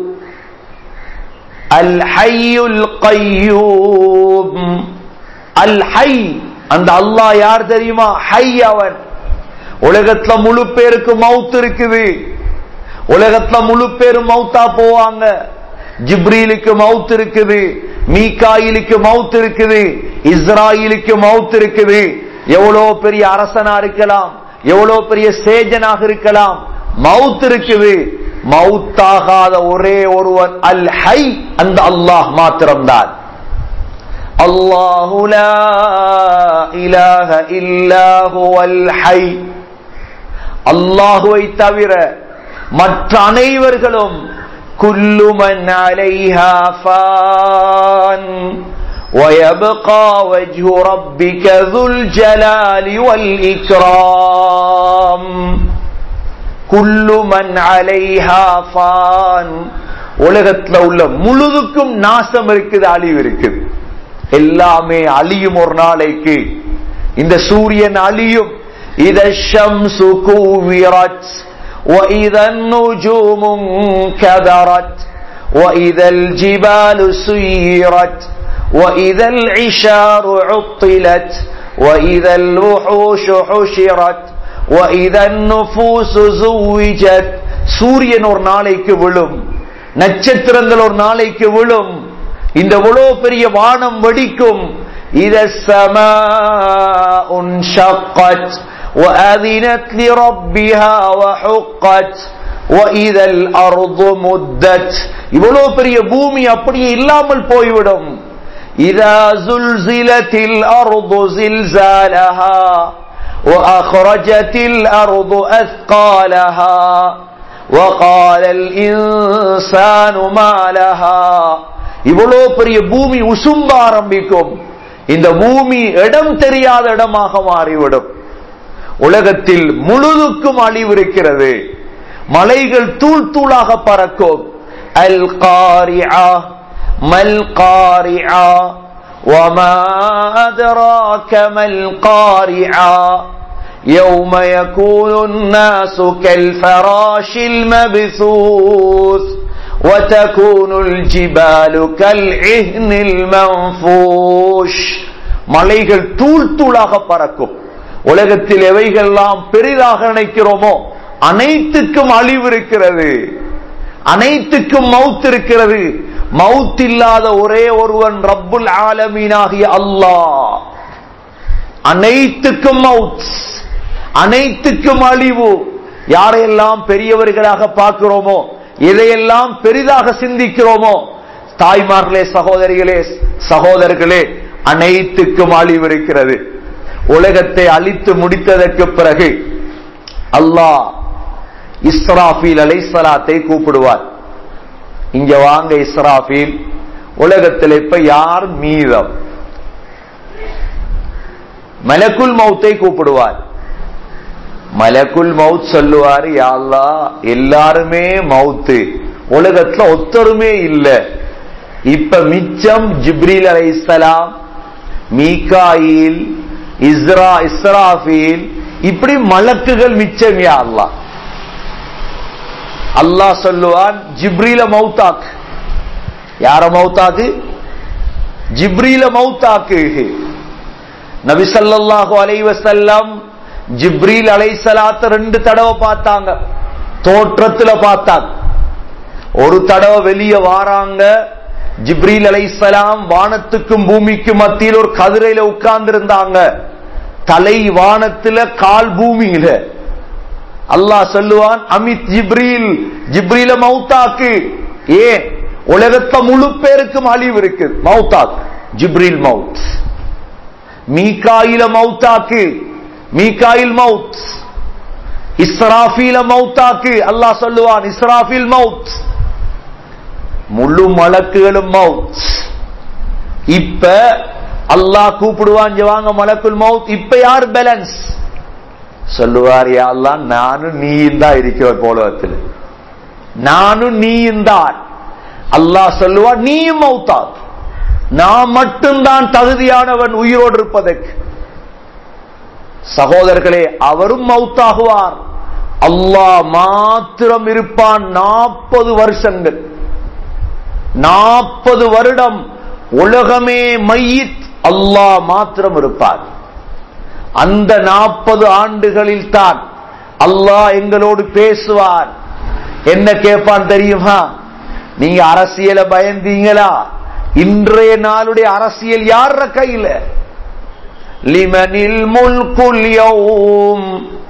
அல் ஹய்யுல் கய்யூம் அல் ஹை அந்த அல்லாஹ் யார் தெரியுமா ஹை அவன் உலகத்துல முழு பேருக்கு மவுத் இருக்குது உலகத்துல முழு பேரும் மவுத்தா போவாங்க ஜிப்ரீலுக்கு மவுத் இருக்குது மீகாயிலுக்கு மவுத் இருக்குது இஸ்ராயிலுக்கு மவுத் இருக்குது எவ்வளவு பெரிய அரசனா இருக்கலாம் எவ்வளவு பெரிய சேஜனாக இருக்கலாம் மவுத் இருக்குது மவுத்தாகாத ஒரே ஒருவன் அல் ஹை அந்த அல்லாஹ் மாத்திரம்தான் அல்லாஹு லா இலாஹ இல்லாஹு அல் ஹை அல்லாஹுவை தவிர மற்ற அனைவர்களும் குல்லுமன் அலைஹா ஃபான் ويبقى وجه ربك ذو الجلال والإكرام كل من عليها فان உலகத்துல உள்ள முழுதுக்கும் நாசம் இருக்குது அழிவு இருக்குது எல்லாமே அழியும் ஒரு நாளைக்கு இந்த சூரியன் அழியும் இத ஷம்சு கூவிரத் وإذا النجوم انكدرت وإذا الجبال سيرت وإذا العشار عطلت وإذا الوحوش حشرت وإذا النفوس زوجت சூரியன் ஒரு நாளைக்கு விழும் நட்சத்திரங்கள் ஒரு நாளைக்கு விழும் இந்த இவ்வளோ பெரிய வானம் வெடிக்கும் இத سماء وأذنت لربها وحقت وإذا الأرض مدت இவ்வளோ பெரிய பூமி அப்படியே இல்லாமல் போய்விடும் إذا زلزلت الأرض زلزالها وأخرجت الأرض أثقالها وقال الإنسان ما لها இவ்வளோ பெரிய பூமி உசும்ப ஆரம்பிக்கும் இந்த பூமி இடம் தெரியாத இடமாக மாறிவிடும் உலகத்தில் முழுதுக்கும் அழிவு இருக்கிறது மலைகள் தூள் தூளாக பறக்கும் القارعة ما القارعة وما أدراك ما القارعة يوم يكون الناس كالفراش المبثوث وتكون الجبال كالعهن المنفوش மலைகள் தூள் தூளாக பறக்கும் உலகத்தில் எவைகள்லாம் பெரிதாக நினைக்கிறோமோ அனைத்துக்கும் அழிவு இருக்கிறது அனைத்துக்கும் மவுத் இருக்கிறது மவுத் இல்லாத ஒரே ஒருவன் ரப்புல் ஆலமீனாகிய அல்லாஹ் அனைத்துக்கும் மவுத் அனைத்துக்கும் அழிவு யாரையெல்லாம் பெரியவர்களாக பார்க்கிறோமோ எதையெல்லாம் பெரிதாக சிந்திக்கிறோமோ தாய்மார்களே சகோதரிகளே சகோதரர்களே அனைத்துக்கும் அழிவு இருக்கிறது உலகத்தை அழித்து முடித்ததற்கு பிறகு அல்லாஹ் இஸ்ராஃபீல் அலைசலாத்தை கூப்பிடுவார் இங்க வாங்க இஸ்ராஃபீல் உலகத்தில் இப்ப யார் மீதம் மலக்குல் மௌத்தை கூப்பிடுவார் மலக்குல் மவுத் சொல்லுவார் யாழ்லா எல்லாருமே மவுத்து உலகத்துல ஒத்தருமே இல்ல இப்ப மிச்சம் ஜிப்ரீல் அலைசலாம் மீகாயில் இஸ்ரா இஸ்ராஃபீல் இப்படி மலக்குகள் மிச்சம் யா அல்லா அல்லாஹ் சொல்லுவான் ஜிப்ரீல மௌத்தாக்கு யார மௌத்தாக்கு ஜிப்ரீல மௌத்தாக்கு நபி ஸல்லல்லாஹு அலைஹி வஸல்லம் ஜிப்ரீல் அலைஹிஸ்ஸலாத்த ரெண்டு தடவை பார்த்தாங்க தோற்றத்துல பார்த்தாங்க ஒரு தடவை வெளியே வாராங்க ஜிப்ரீல் அலைஹிஸ்ஸலாம் வானத்துக்கும் பூமிக்கும் மத்தியில் ஒரு கதிரையில உட்கார்ந்து இருந்தாங்க தலை வானத்துல கால் பூமியில அல்லாஹ் சொல்லுவான் அமித் ஜிப்ரீல் ஜிப்ரீல மௌத்தாக்கு ஏன் உலகத்த முழு பேருக்கும் அழிவு இருக்கு மௌத்தாக் ஜிப்ரீல் மவுத் மீகாயில மௌத்தாக்கு மீகாயில் மவுத் இஸ்ராஃபீல மௌத்தாக்கு அல்லாஹ் சொல்லுவான் இஸ்ராஃபில் மவுத் முழு மலக்குகளும் மவுத் இப்ப அல்லாஹ் கூப்பிடுவான் இங்க வாங்க மலக்குல் மவுத் இப்ப யார் பேலன்ஸ் சொல்லுவார் யாரெல்லாம் நானும் நீயும் தான் இருக்கிற போலவத்தில் நானும் நீயும் தான் அல்லாஹ் சொல்லுவார் நீயும் மௌத்தா நான் மட்டும்தான் தகுதியானவன் உயிரோடு இருப்பதற்கு சகோதரர்களே அவரும் மௌத்தாகுவார் அல்லாஹ் மாத்திரம் இருப்பான் நாற்பது வருஷங்கள் நாற்பது வருடம் உலகமே மையித் அல்லாஹ் மாத்திரம் இருப்பார் அந்த நாற்பது ஆண்டுகளில் தான் அல்லாஹ் எங்களோடு பேசுவார் என்ன கேட்பான் தெரியுமா நீங்க அரசியலை பயந்தீங்களா இன்றைய நாளுடைய அரசியல் யார கையில லிமனில் முல்குல் யௌம்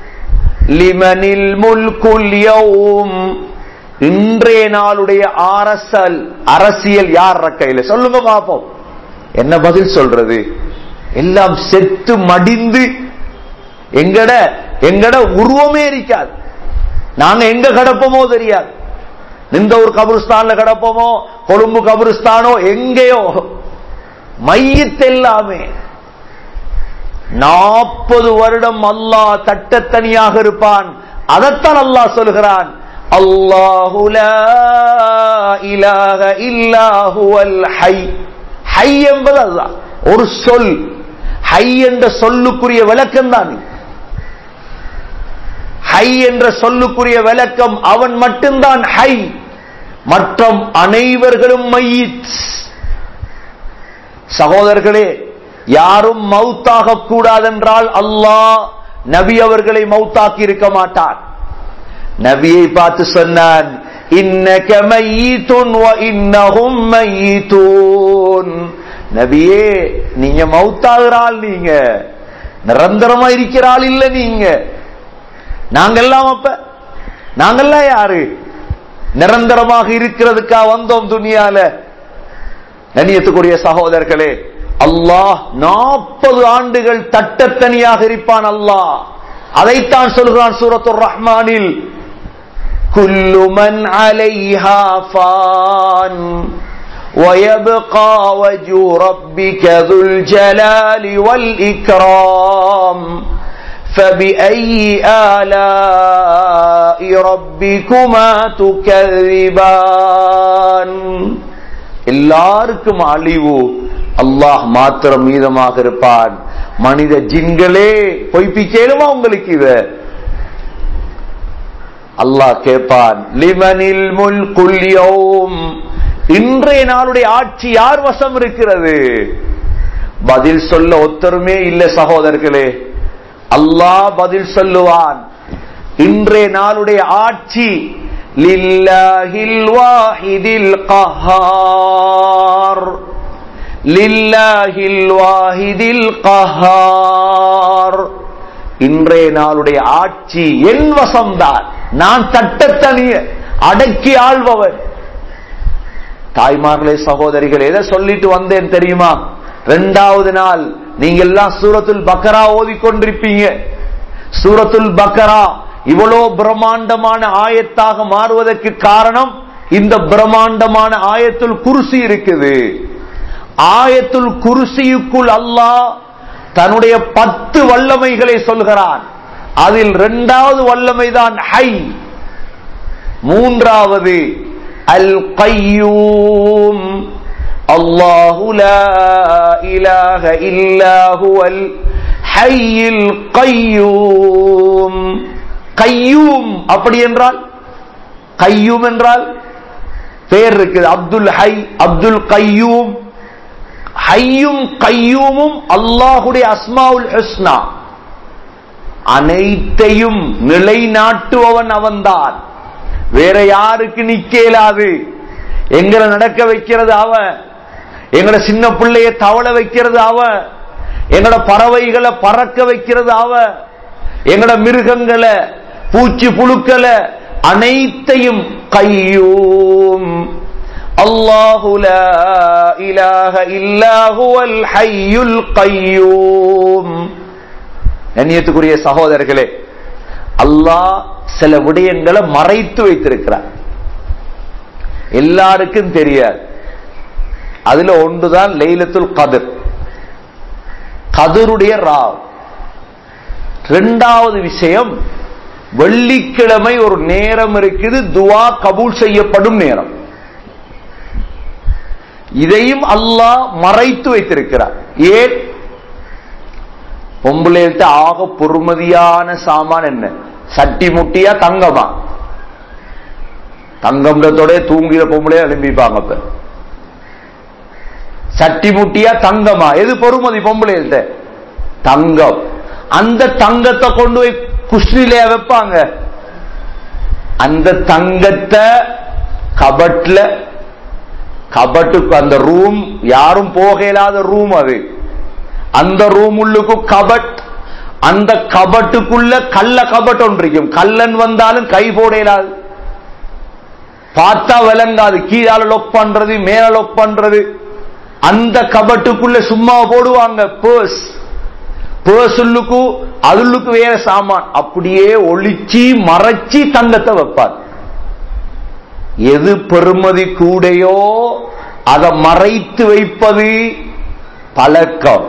லிமனில் முல்குல் யௌம் இன்றைய நாளுடைய அரசல் அரசியல் யார கையில சொல்லுங்க பாப்போம் என்ன பதில் சொல்றது எல்லாம் செத்து மடிந்து எங்கட எங்கட உருவமே இருக்காது நாங்க எங்க கிடப்போமோ தெரியாது இந்த ஒரு கபருஸ்தான்ல கிடப்போமோ கொழும்பு கபருஸ்தானோ எங்கேயோ மையத்து எல்லாமே நாற்பது வருடம் அல்லாஹ் தட்டத்தனியாக இருப்பான் அதைத்தான் அல்லாஹ் சொல்கிறான் அல்லாஹு லா இலாஹ இல்லாஹுவல் ஹை ஹை என்பது அதுதான் ஒரு சொல் ஹை என்ற சொல்லுக்குரிய விளக்கம் தான் ஹை என்ற சொல்லுக்குரிய விளக்கம் அவன் மட்டும்தான் ஹை மற்றும் அனைவர்களும் மையித் சகோதரர்களே யாரும் மௌத்தாக கூடாதென்றால் அல்லாஹ் நபி அவர்களை மௌத்தாக்கி இருக்க மாட்டார் நபியை பார்த்து சொன்னான் இன்னக மையீத்துன் வ இன்னஹும் மையீத்தூன் நபியே நீங்க மௌத்தாகிறாள் நீங்க நிரந்தரமா இருக்கிறாள் இல்ல நீங்க நாங்கெல்லாம் அப்ப நாங்கெல்லாம் யாரு நிரந்தரமாக இருக்கிறதுக்கா வந்தோம் துனியால கண்ணியத்துக்குரிய சகோதரர்களே அல்லாஹ் நாற்பது ஆண்டுகள் தட்டத்தனியாக இருப்பான் அல்லாஹ் அதைத்தான் சொல்கிறான் சூரத்துர் ரஹ்மானில் குல்லு மன் அலைஹா ஃபான் ويبقى وجه ربك ذو الجلال والإكرام فبأي آلاء ربكما تكذبان எல்லாருக்கும் அழிவு அல்லாஹ் மாத்திரம் மீதமாக இருப்பான் மனித ஜின்களே பொய்ப்பிக்கலுமா உங்களுக்கு இத அல்லாஹ் கேட்பான் லிமனில் முல் குல்யோம் இன்றைய நாளுடைய ஆட்சி யார் வசம் இருக்கிறது பதில் சொல்ல ஒத்தருமே இல்ல சகோதரர்களே அல்லாஹ் பதில் சொல்லுவான் இன்றைய நாளுடைய ஆட்சி லில்லாஹில் வாஹிதில் கஹார் லில்லாஹில் வாஹிதில் கஹார் இன்றைய நாளுடைய ஆட்சி என் வசம்தான் நான் தட்டத்தனிய அடக்கி ஆள்பவன் தாய்மார்களே சகோதரிகள் எதை சொல்லிட்டு வந்தேன் தெரியுமா ரெண்டாவது நாள் நீங்க எல்லாம் சூரத்துல் பக்கரா ஓதிக்கொண்டிருப்பீங்க சூரத்துல் பக்கரா இவ்வளோ பிரம்மாண்டமான ஆயத்தாக மாறுவதற்கு காரணம் இந்த பிரம்மாண்டமான ஆயத்துல் குருசி இருக்குது ஆயத்துல் குருசியுக்குள் அல்லாஹ் தன்னுடைய பத்து வல்லமைகளை சொல்கிறான் அதில் இரண்டாவது வல்லமைதான் ஹை மூன்றாவது அல் கையூம் அல்லாஹு லா இலாஹ இல்லா ஹுவல் ஹய்யில் கையூம் கையூம் அப்படி என்றால் கையூம் என்றால் பேர் இருக்குது அப்துல் ஹை அப்துல் கையூம் ஹையும் கையூமும் அல்லாஹுடைய அஸ்மாவுல் ஹுஸ்னா அனைத்தையும் நிலைநாட்டுபவன் அவன்தான் வேற யாருக்கு நிக்கலாது எங்களை நடக்க வைக்கிறது அவன் எங்கட சின்ன பிள்ளைய தவள வைக்கிறது அவன் எங்கட பறவைகளை பறக்க வைக்கிறது அவன் எங்கட மிருகங்களை பூச்சி புழுக்களை அனைத்தையும் கையூம் அல்லாஹு லா இலாஹ இல்லா ஹுவல் ஹய்யுல் கையூம் கண்ணியத்துக்குரிய சகோதரர்களே அல்லாஹ் சில விடயங்களை மறைத்து வைத்திருக்கிறார் எல்லாருக்கும் தெரியாது அதுல ஒன்றுதான் லைலத்துல் கதிர் கதிருடைய ராவ் இரண்டாவது விஷயம் வெள்ளிக்கிழமை ஒரு நேரம் இருக்குது துவா கபூல் செய்யப்படும் நேரம் இதையும் அல்லாஹ் மறைத்து வைத்திருக்கிறார் ஏன் பொம்பளைகிட்ட ஆக பொறுமதியான சாமான் என்ன சட்டி முட்டியா தங்கமா தங்கம்ன்றதோட தூங்கிற பொம்பளையா எழும்பிப்பாங்க இப்ப சட்டி முட்டியா தங்கமா எது பொறுமதி பொம்பளைகிட்ட தங்கம் அந்த தங்கத்தை கொண்டு போய் குஷ்னிலையா வைப்பாங்க அந்த தங்கத்தை கபட்ல கபட்டுக்கு அந்த ரூம் யாரும் போக இயலாத ரூம் அது அந்த ரூம் உள்ளுக்கு கபட் அந்த கபட்டுக்குள்ள கள்ள கபட் ஒன்று இருக்கும் கல்லன் வந்தாலும் கை போட இயலாது பார்த்தா விளங்காது கீழால லொக் பண்றது மேல லொக் பண்றது அந்த கபட்டுக்குள்ள சும்மா போடுவாங்க பேர்ஸ் பேர்ஸுள்ளுக்கு அதுள்ளுக்கு வேற சாமான் அப்படியே ஒளிச்சி மறைச்சி தங்கத்தை வைப்பார் எது பெருமதி கூடையோ அதை மறைத்து வைப்பது பழக்கம்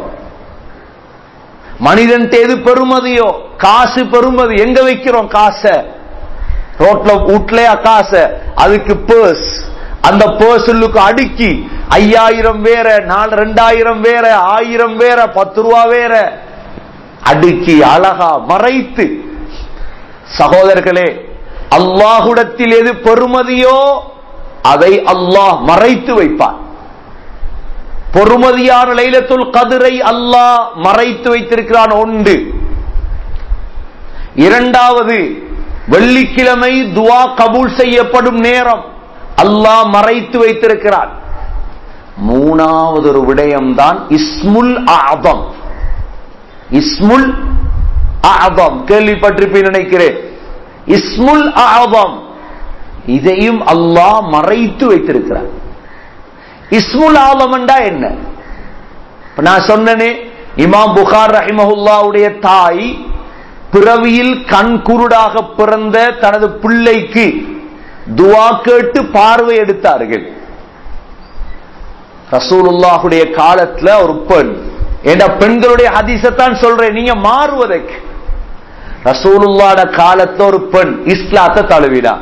மனிதன் எது பெருமதியோ காசு பெருமதி எங்க வைக்கிறோம் காசை ரோட்ல வீட்லயா காசை அதுக்கு பேர்ஸ் அந்த பேர்ஸுக்கு அடுக்கி ஐயாயிரம் வேற நாலு ரெண்டாயிரம் வேற ஆயிரம் வேற பத்து ரூபா வேற அடுக்கி அழகா மறைத்து சகோதரர்களே அல்லாஹுடத்தில் எது பெருமதியோ அதை அல்லாஹ் மறைத்து வைப்பார் பொறுமதியான லைலத்துல் கதிரை அல்லாஹ் மறைத்து வைத்திருக்கிறான் ஒன்று இரண்டாவது வெள்ளிக்கிழமை துவா கபூல் செய்யப்படும் நேரம் அல்லாஹ் மறைத்து வைத்திருக்கிறான் மூணாவது ஒரு விடயம்தான் இஸ்முல் ஆதம் இஸ்முல் ஆதம் கேள்விப்பட்டிருப்பேன் நினைக்கிறேன் இஸ்முல் ஆதம் இதையும் அல்லாஹ் மறைத்து வைத்திருக்கிறார் இஸ்முல் ஆலமண்டா என்ன இப்ப நான் சொன்னனே இமாம் புகார் ரஹிமஹுல்லாவுடைய தாய் பிறவியில் கண் குருடாக பிறந்த தனது பிள்ளைக்கு துவா கேட்டு பார்வை எடுத்தார்கள் ரசூலுல்லாஹுடைய காலத்துல ஒரு பெண் என்ற பெண்களுடைய ஹதீசத்தான் சொல்றேன் நீங்க மாறுவதற்கு ரசூலுல்லாட காலத்துல ஒரு பெண் இஸ்லாத்தை தழுவினா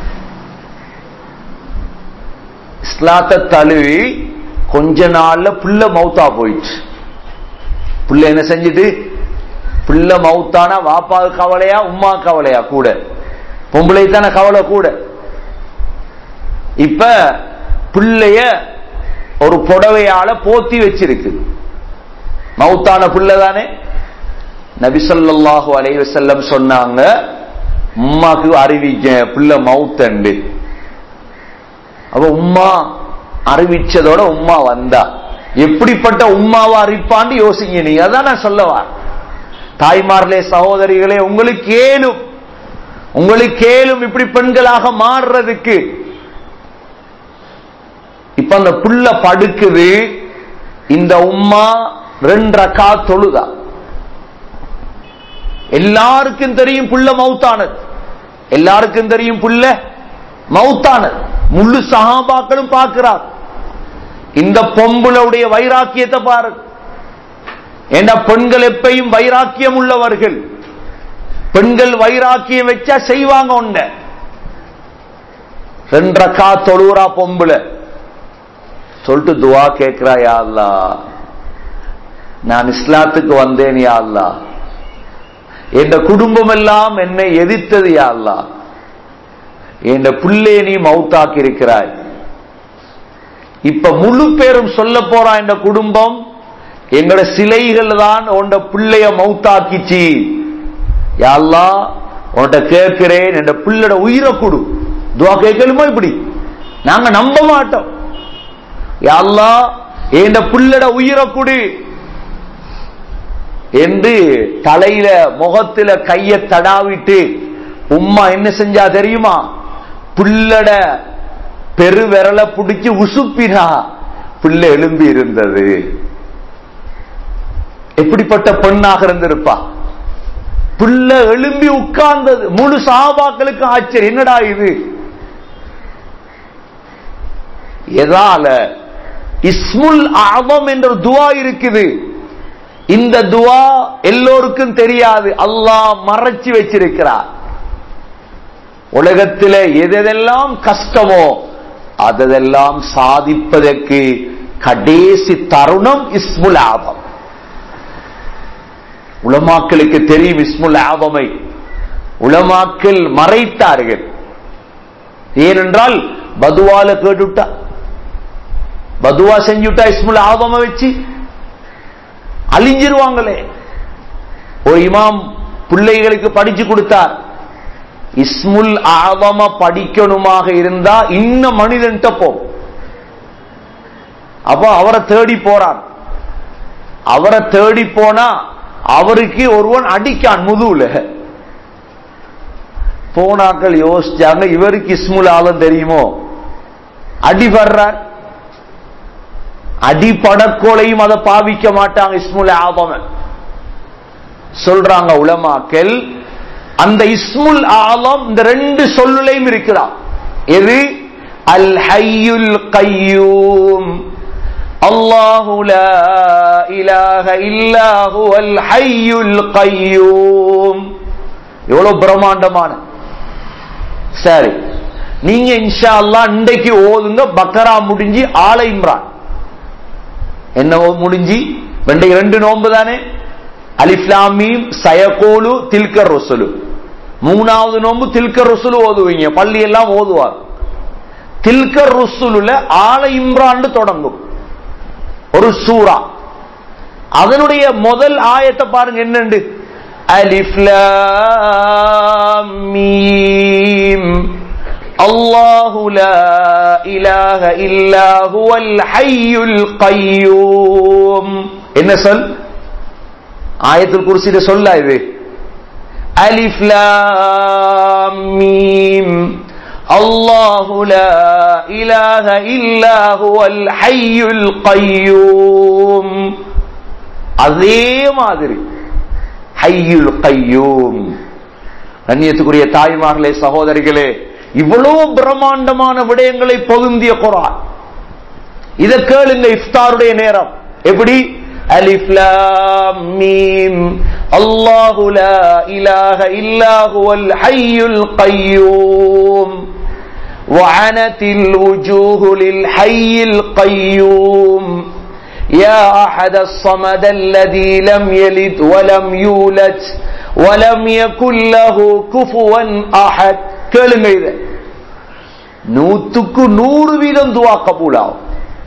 இஸ்லாத்தை தழுவி கொஞ்ச நாள்ல புள்ள மௌத்தா போயிடுச்சு புள்ள என்ன செஞ்சுட்டு புள்ள மௌத்தானா வாப்பாவுக்கு கவலையா உமா கவலையா கூட பொம்பளை தானே கவலை கூட இப்ப பிள்ளைய ஒரு புடவையால போத்தி வச்சிருக்கு மௌத்தான பிள்ளை தானே நபிசல்லாஹு அலைஹி செல்லம் சொன்னாங்க உம்மாக்கு அறிவிக்க பிள்ளை மவுத்தண்டு அப்ப உம்மா அறிவிச்சதோட உம்மா வந்தா எப்படிப்பட்ட உம்மாவா அறிப்பான்னு யோசிங்க நீங்க அதான் நான் சொல்லவா தாய்மார்களே சகோதரிகளே உங்களுக்கு ஏலும் உங்களுக்கு ஏலும் இப்படி பெண்களாக மாறுறதுக்கு இப்ப அந்த புள்ள படுக்குது இந்த உம்மா ரெண்டு ரக்கா தொழுதா எல்லாருக்கும் தெரியும் புள்ள மவுத்தானது எல்லாருக்கும் தெரியும் புள்ள மவுத்தானது முழு சகாபாக்களும் பார்க்கிறார் இந்த பொம்புளுடைய வைராக்கியத்தை பாரு ஏண்டா பெண்கள் எப்பையும் வைராக்கியம் உள்ளவர்கள் பெண்கள் வைராக்கியம் வச்சா செய்வாங்க ஒண்ண ரெண்டரக்கா தொழுறா பொம்புல சொல்லிட்டு துவா கேட்கிறா யா அல்லா நான் இஸ்லாத்துக்கு வந்தேன் யா அல்லா என் குடும்பம் எல்லாம் என்னை எதிர்த்தது யா அல்லா என் பிள்ளை நீ மவுத்தாக்கி இருக்கிறாய் இப்ப முழு பேரும் சொல்ல போறா இந்த குடும்பம் எங்கட சிலைகள் தான் உண்ட பிள்ளைய மவுத்தாக்கிச்சு யாழ்லா உன்கிட்ட கேட்கிறேன் என் பிள்ளைட உயிரை கொடு துவா கேட்கலுமா இப்படி நாங்க நம்ப மாட்டோம் யாழ்லா என் பிள்ளைட உயிரை கொடு என்று தலையில முகத்துல கைய தடாவிட்டு உம்மா என்ன செஞ்சா தெரியுமா புள்ளட பெருவிரல பிடிச்சு உசுப்பினா பிள்ளை எழும்பி இருந்தது எப்படிப்பட்ட பெண்ணாக இருந்திருப்பா பிள்ளை எழும்பி உட்கார்ந்தது முழு சாபாக்களுக்கு ஆச்சரியம் என்னடா இது எதால இஸ்முல் ஆபம் என்ற துவா இருக்குது இந்த துவா எல்லோருக்கும் தெரியாது அல்லாஹ் மறைச்சு வச்சிருக்கிறார் உலகத்தில் எதெல்லாம் கஷ்டமோ அதெல்லாம் சாதிப்பதற்கு கடைசி தருணம் இஸ்முல் ஆபம் உலமாக்களுக்கு தெரியும் இஸ்முல் ஆபமை உலமாக்கள் மறைத்தார்கள் ஏனென்றால் பதுவால கேட்டுட்டா பதுவா செஞ்சுட்டா இஸ்முல் ஆபம வச்சு அழிஞ்சிருவாங்களே ஒரு இமாம் பிள்ளைகளுக்கு படிச்சு கொடுத்தார் இஸ்முல் ஆவம படிக்கணுமாக இருந்தா இன்னும் மனிதன்ட்ட போ அப்போ அவரை தேடி போறான் அவரை தேடி போனா அவருக்கு ஒருவன் அடிக்கான் முதுகுல போனாக்கள் யோசிச்சாங்க இவருக்கு இஸ்முல் ஆலம் தெரியுமோ அடி வர்றார் அடிப்படக்கோலையும் அதை பாவிக்க மாட்டாங்க இஸ்முல் ஆபம சொல்றாங்க உலமாக்கள் அந்த இஸ்முல் ஆலம் இந்த ரெண்டு சொல்லுலையும் இருக்கிறான் எது அல் ஹையுல் கையூம் அல்லாஹு லா இலாஹ இல்லாஹு அல் ஹையுல் கையூம் எவ்வளவு பிரம்மாண்டமான சரி நீங்க இன்ஷா அல்லாஹ் இன்றைக்கு ஓதுங்க பக்கரா முடிஞ்சு ஆலை இம்ரான் என்ன முடிஞ்சு ரெண்டைக்கு ரெண்டு நோன்பு தானே அலிஃப்லாமீம் சயகோலு தில்கர் ரொசலு மூணாவது நோம்பு தில்கர் ருசுலு ஓதுவீங்க பள்ளி எல்லாம் ஓதுவார் தில்கர் ருசுலுல ஆல இம்ரான் தொடங்கும் ஒரு சூரா அதனுடைய முதல் ஆயத்தை பாருங்க என்னண்டு அலிஃப்லாம் மீம் அல்லாஹு லா இலாஹ இல்லா ஹுவல் ஹய்யுல் கய்யூம் என்ன சொல் ஆயத்துல் குர்சியில சொல்ல இது அலிஃப் லாம் மீம் அல்லாஹு லா இலாஹ இல்லா ஹுவல் ஹய்யுல் கய்யூம் அதே மாதிரி ஹய்யுல் கய்யூம் கண்ணியத்துக்குரிய தாய்மார்களே சகோதரிகளே இவ்வளவு பிரம்மாண்டமான விடயங்களை பொருந்திய குரான் இதை கேளுங்க இஃப்தாருடைய நேரம் எப்படி அலிஃப் லாம் மீம் الله لا إله إلا هو الحي القيوم وعنت الوجوه للحي القيوم يا أحد الصمد الذي لم يلد ولم يولد ولم يكن له كفوا أحد கேளுங்க இத நூத்துக்கு நூறு வீதம் துவா கபூலாகும்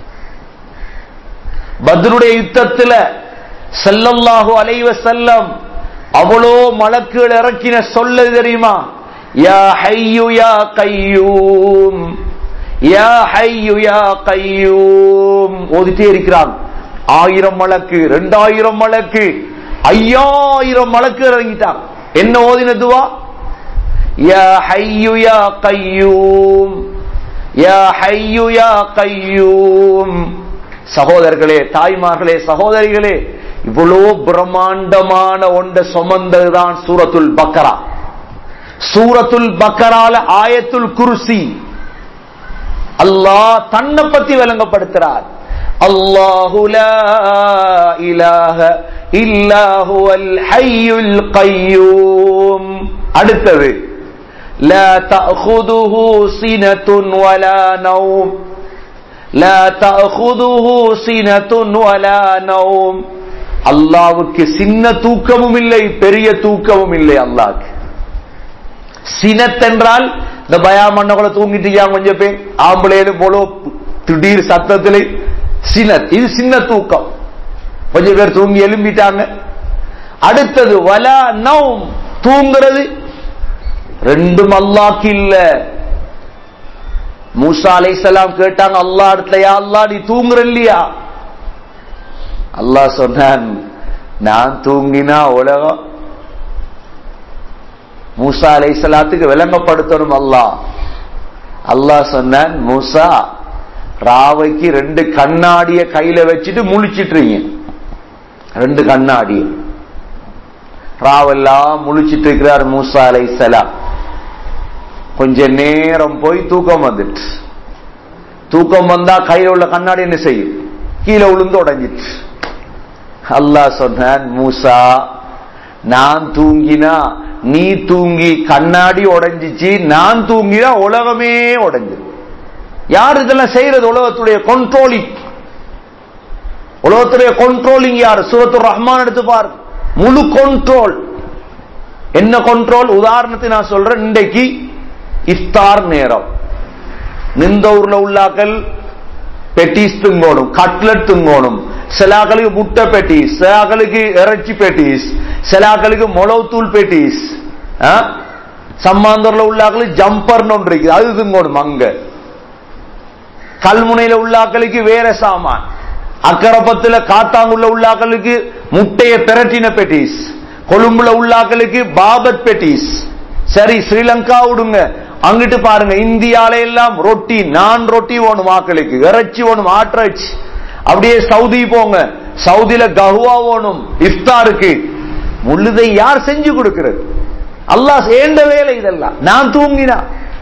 பத்ருடைய யுத்தத்துல செல்லல்லாஹு அலைவ செல்லம் அவ்வளோ மலக்குகள் இறக்கின சொல்ல தெரியுமா யா ஹையு யா கையூம் யா ஹையு யா கையூம் ஓதிட்டே இருக்கிறான் ஆயிரம் மலக்கு ரெண்டாயிரம் மலக்கு ஐயாயிரம் மலக்கு இறங்கிட்டான் என்ன ஓதின துவா யா ஹையு யா கையூம் யா ஹையு யா கையூம் சகோதரர்களே தாய்மார்களே சகோதரிகளே இவ்வளோ பிரம்மாண்டமான ஒன்றை சுமந்ததுதான் சூரத்துல் பக்கரா சூரத்துல் பக்கரால ஆயத்துல் குருசி அல்லாஹ் தன்னை பத்தி விளங்கப்படுத்துறார் அல்லாஹு லா இலாஹ இல்லா ஹுவல் ஹய்யுல் கய்யூம் அடுத்தது لا تأخذه سنة ولا نوم لا تأخذه سنة ولا نوم அல்லாவுக்கு சின்ன தூக்கமும் இல்லை பெரிய தூக்கமும் இல்லை அல்லாவுக்கு சினத்தென்றால் இந்த பயா மண்ண கூட தூங்கிட்டு கொஞ்சம் பேர் ஆம்பளையில போல திடீர் சத்தத்திலே சினத் இது சின்ன தூக்கம் கொஞ்சம் பேர் தூங்கி எழும்பிட்டாங்க அடுத்தது வலா நவும் தூங்குறது ரெண்டும் அல்லாக்கு இல்ல மூசா அலைசலாம் கேட்டாங்க அல்லா இடத்துல யா அல்லா நீ தூங்குற இல்லையா அல்லாஹ் சொன்னான் நான் தூங்கினா உலகம் மூசா அலைசலாத்துக்கு விளங்கப்படுத்தணும் அல்லாஹ் அல்லாஹ் சொன்னான் மூசா ராவைக்கு ரெண்டு கண்ணாடிய கையில வச்சுட்டு முழிச்சிட்டுறீங்க ரெண்டு கண்ணாடிய ராவெல்லாம் முழிச்சிட்டு இருக்கிறார் மூசா அலைசலாம் கொஞ்ச நேரம் போய் தூக்கம் வந்துட்டு தூக்கம் வந்தா கையில உள்ள கண்ணாடி என்ன செய்யும் கீழே விழுந்து உடஞ்சிட்டு அல்லாஹ் சொன்னான் மூசா நான் தூங்கினா நீ தூங்கி கண்ணாடி உடைஞ்சிச்சு நான் தூங்கினா உலகமே உடைஞ்சு யார் இதெல்லாம் செய்யறது உலகத்துடைய கண்ட்ரோலிங் உலகத்துடைய கண்ட்ரோலிங் யார் சூரத்து ரஹ்மான் எடுத்து பாரு முழு கண்ட்ரோல் என்ன கண்ட்ரோல் உதாரணத்தை நான் சொல்றேன் இன்றைக்கு இஃப்தார் நேரம் நிந்தூர்ல உள்ளாக்கள் பெட்டிஸ் திங்கோணும் கட்லெட் திங்கோணும் சிலாக்களுக்கு முட்டை பெட்டிஸ் சிலாக்களுக்கு இறைச்சி பெட்டிஸ் சிலாக்களுக்கு மொளவுத்தூள் பெட்டிஸ் சம்மாந்தூர்ல உள்ளாக்களுக்கு ஜம்பர்னு ஒன்று இருக்குது அது திங்கோணும் அங்க கல்முனையில உள்ளாக்களுக்கு வேற சாமான் அக்கரப்பத்துல காத்தாங்குள்ள உள்ளாக்களுக்கு முட்டைய பிரட்டின பெட்டிஸ் கொழும்புல உள்ளாக்களுக்கு பாபத் பெட்டிஸ் சரி ஸ்ரீலங்கா விடுங்க அங்கிட்டு பாருங்க இந்தியால எல்லாம் ரொட்டி நான் ரொட்டி வேணும் ஆக்களுக்கு இறைச்சி வேணும் ஆட்டிறைச்சி அப்படியே சவுதி போங்க சவுதியில கஹுவா வேணும் இஃப்தாருக்கு முள்ளுதை யார் செஞ்சு கொடுக்கிறது அல்லாஹ் சேர்ந்த வேலை இதெல்லாம் நான் தூங்கினா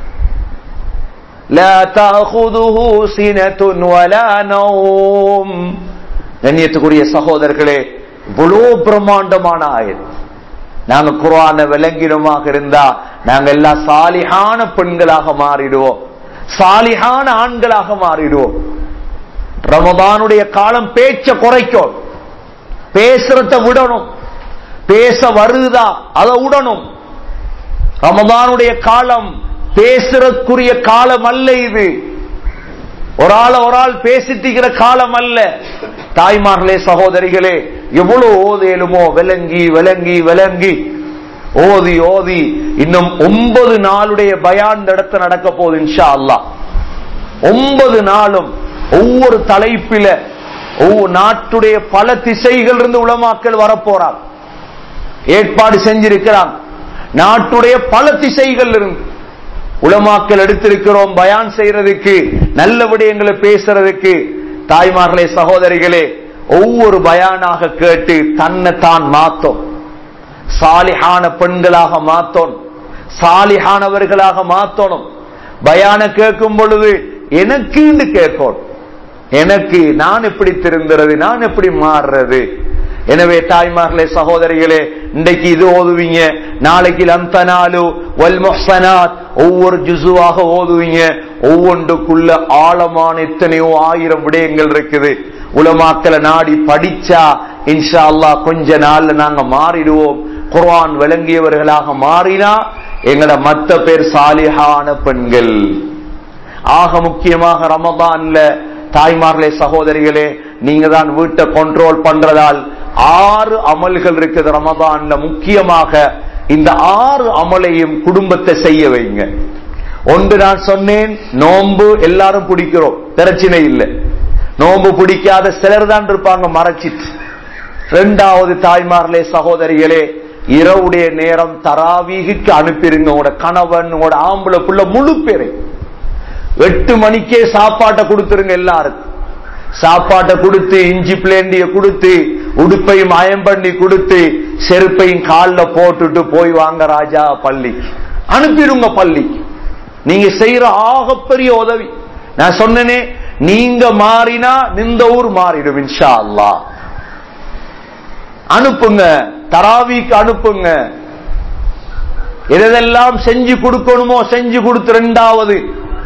لا تأخذه سنة ولا نوم கண்ணியத்துக்குரிய சகோதரர்களே இவ்வளோ பிரம்மாண்டமான ஆயத் நாங்க குரான விளங்கினமாக இருந்தா நாங்க எல்லாம் சாலிஹான பெண்களாக மாறிடுவோம் சாலிஹான ஆண்களாக மாறிடுவோம் ரமதானுடைய காலம் பேச்ச குறைக்கும் பேசுறத விடணும் பேச வருதா அதை விடணும் ரமதானுடைய காலம் பேசுறதுக்குரிய காலம் அல்ல இது ஒரு ஆள் ஒரு ஆள் பேசிட்டு காலம் அல்ல தாய்மார்களே சகோதரிகளே எவ்வளவு ஓதேலுமோ விளங்கி விளங்கி விளங்கி ஓதி ஓதி இன்னும் ஒன்பது நாளுடைய பயான் இடத்த நடக்க போகுது இன்ஷா அல்லா ஒன்பது நாளும் ஒவ்வொரு தலைப்பில ஒவ்வொரு நாட்டுடைய பல திசைகள் இருந்து உளமாக்கல் வரப்போறார் ஏற்பாடு செஞ்சிருக்கிறான் நாட்டுடைய பல திசைகள் இருந்து உளமாக்கல் எடுத்திருக்கிறோம் பயான் செய்யறதுக்கு நல்ல விடயங்களை பேசுறதுக்கு தாய்மார்களே சகோதரிகளே ஒவ்வொரு பயானாக கேட்டு தன்னை தான் மாத்தோம் சாலிஹான பெண்களாக மாத்தோம் சாலிஹானவர்களாக மாத்தணும் பயான கேட்கும் பொழுது எனக்கு கேட்கணும் எனக்கு நான் எப்படி திருந்துறது நான் எப்படி மாறுறது எனவே தாய்மார்களே சகோதரிகளே இன்றைக்கு இது ஓதுவீங்க நாளைக்கு லந்தனாலு வல் முஹ்சனாத் ஒவ்வொரு ஜுசுவாக ஓதுவீங்க ஒவ்வொன்றுக்குள்ள ஆழமான எத்தனையோ ஆயிரம் விடயங்கள் இருக்குது உலமாக்களை நாடி படிச்சா இன்ஷா அல்லாஹ் கொஞ்ச நாள்ல நாங்க மாறிடுவோம் குர்ஆன் விளங்கியவர்களாக மாறினா எங்கட மத்த பேர் சாலிஹான பெண்கள் ஆக முக்கியமாக ரமதான்ல தாய்மார்களே சகோதரிகளே நீங்க தான் வீட்டை கண்ட்ரோல் பண்றதால் ஆறு அமல்கள் இருக்குது ரமதான்ல முக்கியமாக இந்த ஆறு அமலையும் குடும்பத்தை செய்ய வைங்க ஒன்று நான் சொன்னேன் நோன்பு எல்லாரும் பிடிக்கிறோம் பிரச்சனை இல்லை நோன்பு பிடிக்காத சிலர் தான் இருப்பாங்க மறைச்சிட்டு ரெண்டாவது தாய்மார்களே சகோதரிகளே இரவுடைய நேரம் தராவீகுக்கு அனுப்பிருங்க உங்களோட கணவன் உங்களோட ஆம்பளை புள்ள முழு பேரை எட்டு மணிக்கே சாப்பாட்டை கொடுத்துருங்க எல்லாருக்கும் சாப்பாட்டை கொடுத்து இஞ்சி பிளேண்டிய கொடுத்து உடுப்பையும் அயம் பண்ணி கொடுத்து செருப்பையும் காலில் போட்டுட்டு போய் வாங்க ராஜா பள்ளிக்கு அனுப்பிடுங்க பள்ளிக்கு நீங்க செய்யற ஆகப்பெரிய உதவி நான் சொன்னனே நீங்க மாறினா நிந்த ஊர் மாறிடும் இன்ஷா அல்லாஹ் அனுப்புங்க தராவிக்கு அனுப்புங்க எதெல்லாம் செஞ்சு கொடுக்கணுமோ செஞ்சு கொடுத்து ரெண்டாவது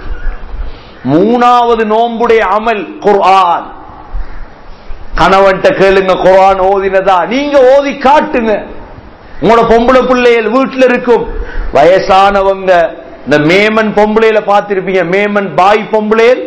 மூணாவது நோம்புடைய அமல் குர்ஆன் கணவன்கிட்ட கேளுங்க குர்ஆன் ஓதினதா நீங்க ஓதி காட்டுங்க உங்களோட பொம்பளை பிள்ளைகள் வீட்டுல இருக்கும் வயசானவங்க இந்த மேமன் பொம்பளையில பார்த்திருப்பீங்க மேமன் பாய் பொம்பளையல்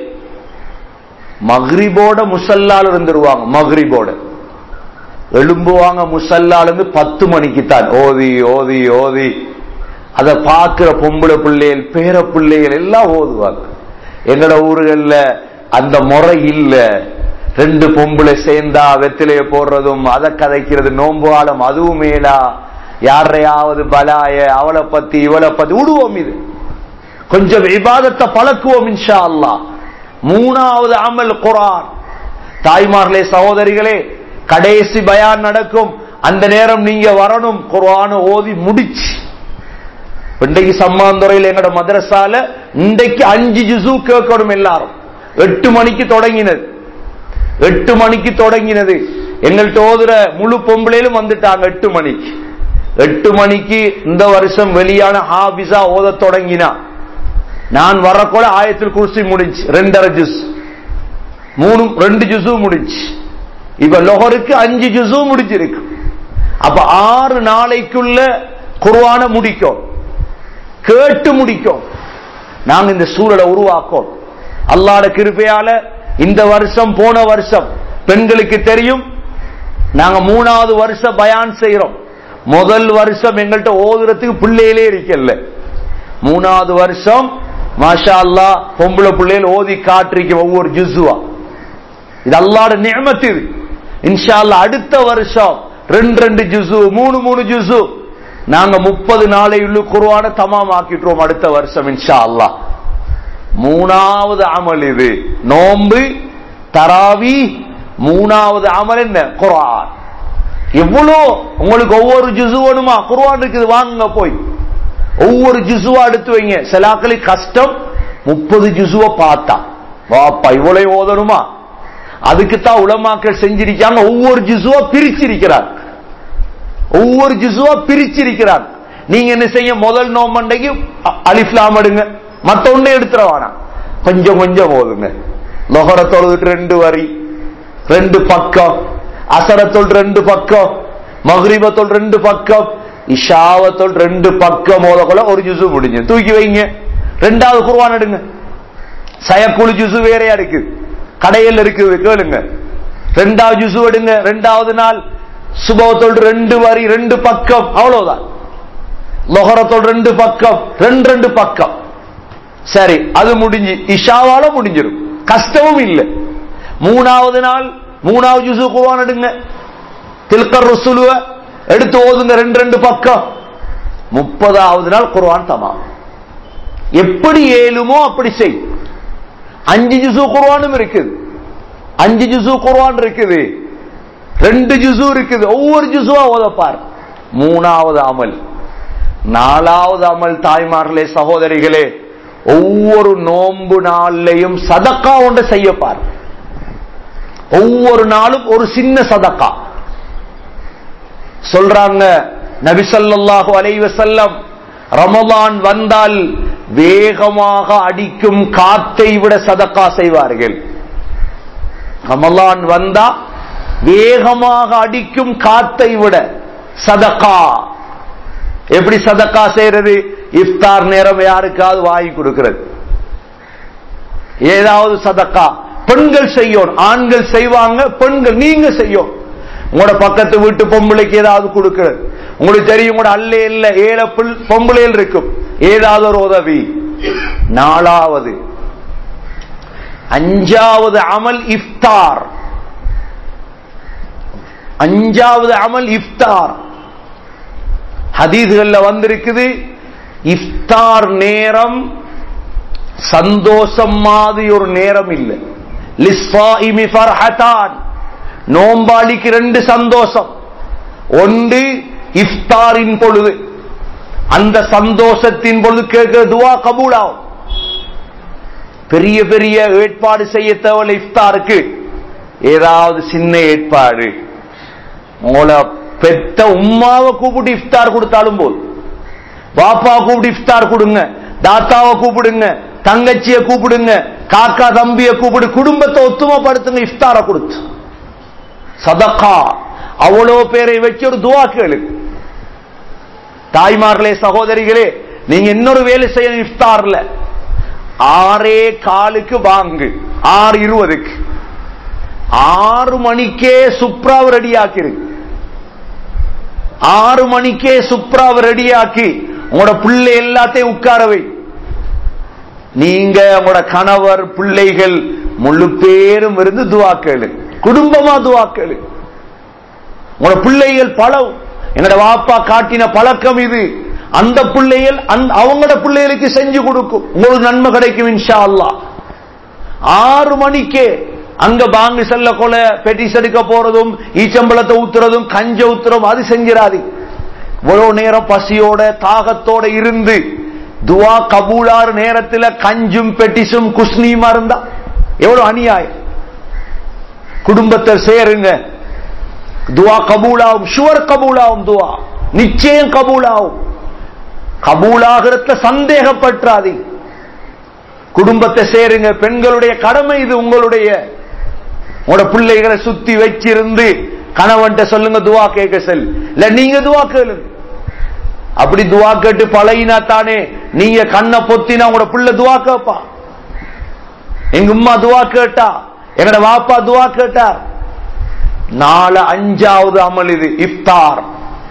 மக்ரிபோட முசல்லால் இருந்துருவாங்க மக்ரிபோட எழும்புவாங்க முசல்லால இருந்து பத்து மணிக்கு தான் ஓதி ஓதி ஓதி அதை பார்க்கிற பொம்பளை பிள்ளைகள் பேர பிள்ளைகள் எல்லாம் ஓதுவாங்க எங்கட ஊர்கள்ல அந்த முறை இல்ல ரெண்டு பொம்பளை சேர்ந்தா வெத்திலைய போடுறதும் அதை கதைக்கிறது நோம்பு ஆழம் அதுவும் மேலா யாரையாவது பலாய அவளை பத்தி இவளை பத்தி விடுவோம் இது கொஞ்சம் விவாதத்தை பழக்குவோம் இன்ஷா அல்லாஹ் மூணாவது அமல் குரான் தாய்மார்களே சகோதரிகளே கடைசி பயான் நடக்கும் அந்த நேரம் நீங்க வரணும் குர்ஆன ஓதி முடிச்சு இன்றைக்கு சம்மாந்துறையில் எங்கட மதரசால இன்றைக்கு அஞ்சு ஜுசு கேட்கணும் எல்லாரும் எட்டு மணிக்கு தொடங்கினது எட்டு மணிக்கு தொடங்கினது எங்கள்கிட்ட ஓதுற முழு பொம்பளையிலும் வந்துட்டாங்க எட்டு மணிக்கு எட்டு மணிக்கு இந்த வருஷம் வெளியான ஹாபிஸா ஓத தொடங்கினா நான் வரக்கூட ஆயத்தில் குர்சி முடிஞ்சு ரெண்டரை ஜூஸ் மூணு ரெண்டு ஜூஸும் முடிஞ்சு இப்ப லொஹருக்கு அஞ்சு ஜூஸும் முடிஞ்சிருக்கு அப்ப ஆறு நாளைக்குள்ள குர்ஆன முடிக்கும் கேட்டு முடிக்கும் நாங்க இந்த சூழலை உருவாக்கோம் அல்லாட கிருப்பையால இந்த வருஷம் போன வருஷம் பெண்களுக்கு தெரியும் நாங்க மூணாவது வருஷம் பயான் செய்யறோம் முதல் வருஷம் எங்கள்கிட்ட ஓதுறதுக்கு பிள்ளையிலே இருக்கல மூணாவது வருஷம் மாஷா அல்லா பொம்பளை பிள்ளைகள் ஓதி காட்டிருக்க ஒவ்வொரு ஜுசுவா இது அல்லாட நியமத்து இது இன்ஷா அல்லா அடுத்த வருஷம் ரெண்டு ரெண்டு ஜுசு மூணு மூணு ஜுசு நாங்க முப்பது நாளையுள்ள குருவான தமாம் ஆக்கிட்டுருவோம் அடுத்த வருஷம் இன்ஷா அல்லா மூணாவது அமல் இது நோம்பு தராவி மூணாவது அமல் என்ன குர்ஆன் எவ்வளோ உங்களுக்கு ஒவ்வொரு ஜுசு வேணுமா குர்ஆன் இருக்குது வாங்க போய் ஒவ்வொரு ஜுசுவா எடுத்து வைங்க சிலாக்களுக்கு கஷ்டம் முப்பது ஜுசுவ பார்த்தா வாப்பா இவ்வளவு ஓதணுமா அதுக்குத்தான் உலமாக்கள் செஞ்சிருக்காங்க ஒவ்வொரு ஜுசுவா பிரிச்சிருக்கிறார் ஒவ்வொரு ஜுசுவா பிரிச்சிருக்கிறார் நீங்க என்ன செய்ய முதல் நோம்பண்டைக்கு அலிஃப்லாம் எடுங்க மத்த ஒண்ணே எடுத்துட வேணாம் கொஞ்சம் கொஞ்சம் ஓதுங்க லொஹர தொழுதுட்டு ரெண்டு வரி ரெண்டு பக்கம் அசரத்தொல் ரெண்டு பக்கம் மஹ்ரிபத்தொல் ரெண்டு பக்கம் இஷாவத்தொல் ரெண்டு பக்கம் ஓதக்குள்ள ஒரு ஜுசு முடிஞ்சு தூக்கி வைங்க ரெண்டாவது குர்வான் எடுங்க சயக்குழு ஜுசு வேறையா இருக்கு கடையில் இருக்குது கேளுங்க ரெண்டாவது ஜுசு எடுங்க ரெண்டாவது நாள் சுபவத்தோடு ரெண்டு வரி ரெண்டு பக்கம் அவ்வளவுதான் லொஹரத்தோடு ரெண்டு பக்கம் ரெண்டு ரெண்டு பக்கம் சரி அது முடிஞ்சு இஷாவால முடிஞ்சிடும் கஷ்டமும் இல்லை மூணாவது நாள் மூணாவது ஜுசு குர்வான் எடுங்க தில்கர் ருசுலுவ எடுத்து ஓதுங்க ரெண்டு ரெண்டு பக்கம் முப்பதாவது நாள் குர்வான் தமாம் எப்படி ஏழுமோ அப்படி செய் அஞ்சு ஜுசு குர்வானும் இருக்குது அஞ்சு ஜுசு குர்வான் இருக்குது ரெண்டு ஜுசு இருக்குது ஒவ்வொரு ஜுசுவா ஓதப்பார் மூணாவது அமல் நாலாவது அமல் தாய்மார்களே சகோதரிகளே ஒவ்வொரு நோன்பு நாள்லையும் சதக்கா ஒன்று செய்யப்பார் ஒவ்வொரு நாளும் ஒரு சின்ன சதக்கா சொல்றாங்க நபிசல்லாஹு அலைவசல்லம் ரமலான் வந்தால் வேகமாக அடிக்கும் காத்தை விட சதக்கா செய்வார்கள் ரமலான் வந்தா வேகமாக அடிக்கும் காத்தை விட சதக்கா எப்படி சதக்கா செய்யறது இஃப்தார் நேரம் யாருக்காவது வாங்கி கொடுக்கிறது ஏதாவது சதக்கா பெண்கள் செய்யும் ஆண்கள் செய்வாங்க பெண்கள் நீங்க செய்யும் உங்களோட பக்கத்து வீட்டு பொம்பளைக்கு ஏதாவது கொடுக்கிறது உங்களுக்கு தெரியும் கூட அல்ல இல்ல ஏழ பொம்பளையில் இருக்கும் ஏதாவது ஒரு உதவி நாலாவது அஞ்சாவது அமல் இஃப்தார் அஞ்சாவது அமல் இஃப்தார் ஹதீதுகள்ல வந்திருக்குது இஃப்தார் நேரம் சந்தோஷம் மாதிரி ஒரு நேரம் இல்லை லிஸ்ஸாயிமி ஃபர்ஹதான் நோம்பாளிக்கு ரெண்டு சந்தோஷம் ஒன்று இஃப்தாரின் பொழுது அந்த சந்தோஷத்தின் பொழுது கேட்கிற துவா கபூலாகும் பெரிய பெரிய ஏற்பாடு செய்ய தேவையில்ல இஃப்தாருக்கு ஏதாவது சின்ன ஏற்பாடு உங்களை பெத்த உம்மாவை கூப்பிட்டு இஃப்தார் கொடுத்தாலும் போது பாப்பா கூப்பிட்டு இஃப்தார் கொடுங்க தாத்தாவை கூப்பிடுங்க தங்கச்சிய கூப்பிடுங்க காக்கா தம்பிய கூப்பிடு குடும்பத்தை ஒத்துமைப்படுத்துங்க இஃப்தார கொடுத்து சதக்கா அவ்வளோ பேரை வச்சு ஒரு துவா கேளு தாய்மார்களே சகோதரிகளே நீங்க இன்னொரு வேலை செய்யணும் இஃப்தார்ல ஆறே காலுக்கு வாங்கு ஆறு இருபதுக்கு ஆறு மணிக்கே சுப்ராவை ரெடியாக்கிருக்கு ஆறு மணிக்கே சுப்ராவை ரெடியாக்கி உங்களோட பிள்ளை எல்லாத்தையும் உட்கார வை நீங்க உங்களோட கணவர் பிள்ளைகள் முழு பேரும் இருந்து துவாக்களு குடும்பமா துவாக்களு உங்களோட பிள்ளைகள் பல எங்கட வாப்பா காட்டின பழக்கம் இது அந்த பிள்ளைகள் அவங்களோட பிள்ளைகளுக்கு செஞ்சு கொடுக்கும் உங்களுக்கு நன்மை கிடைக்கும் இன்ஷா அல்லா ஆறு மணிக்கே அங்க பாங்கு செல்ல கொல பெட்டிஸ் எடுக்க போறதும் ஈச்சம்பளத்தை ஊத்துறதும் கஞ்ச ஊத்துறதும் அது செஞ்சிடாது இவ்வளவு நேரம் பசியோட தாகத்தோட இருந்து துவா கபூலார் நேரத்தில் கஞ்சும் பெட்டிஸும் குஸ்னியுமா இருந்தா எவ்வளவு அநியாயம் குடும்பத்தை சேருங்க துவா கபூலாகும் ஷுவர் கபூலாகும் துவா நிச்சயம் கபூலாகும் கபூலாகிறத சந்தேகப்பற்றாதீ குடும்பத்தை சேருங்க பெண்களுடைய கடமை இது உங்களுடைய உங்களோட பிள்ளைகளை சுத்தி வச்சிருந்து கணவன்ட்ட சொல்லுங்க துவா கேட்க செல் இல்ல நீங்க துவா கேளுங்க அப்படி துவா கேட்டு பழகினா தானே நீங்க கண்ணை பொத்தினா உங்களோட பிள்ளை துவா கேட்பா எங்க உம்மா துவா கேட்டா எங்கட வாப்பா துவா கேட்டா நாலு அஞ்சாவது அமல் இது இஃப்தார்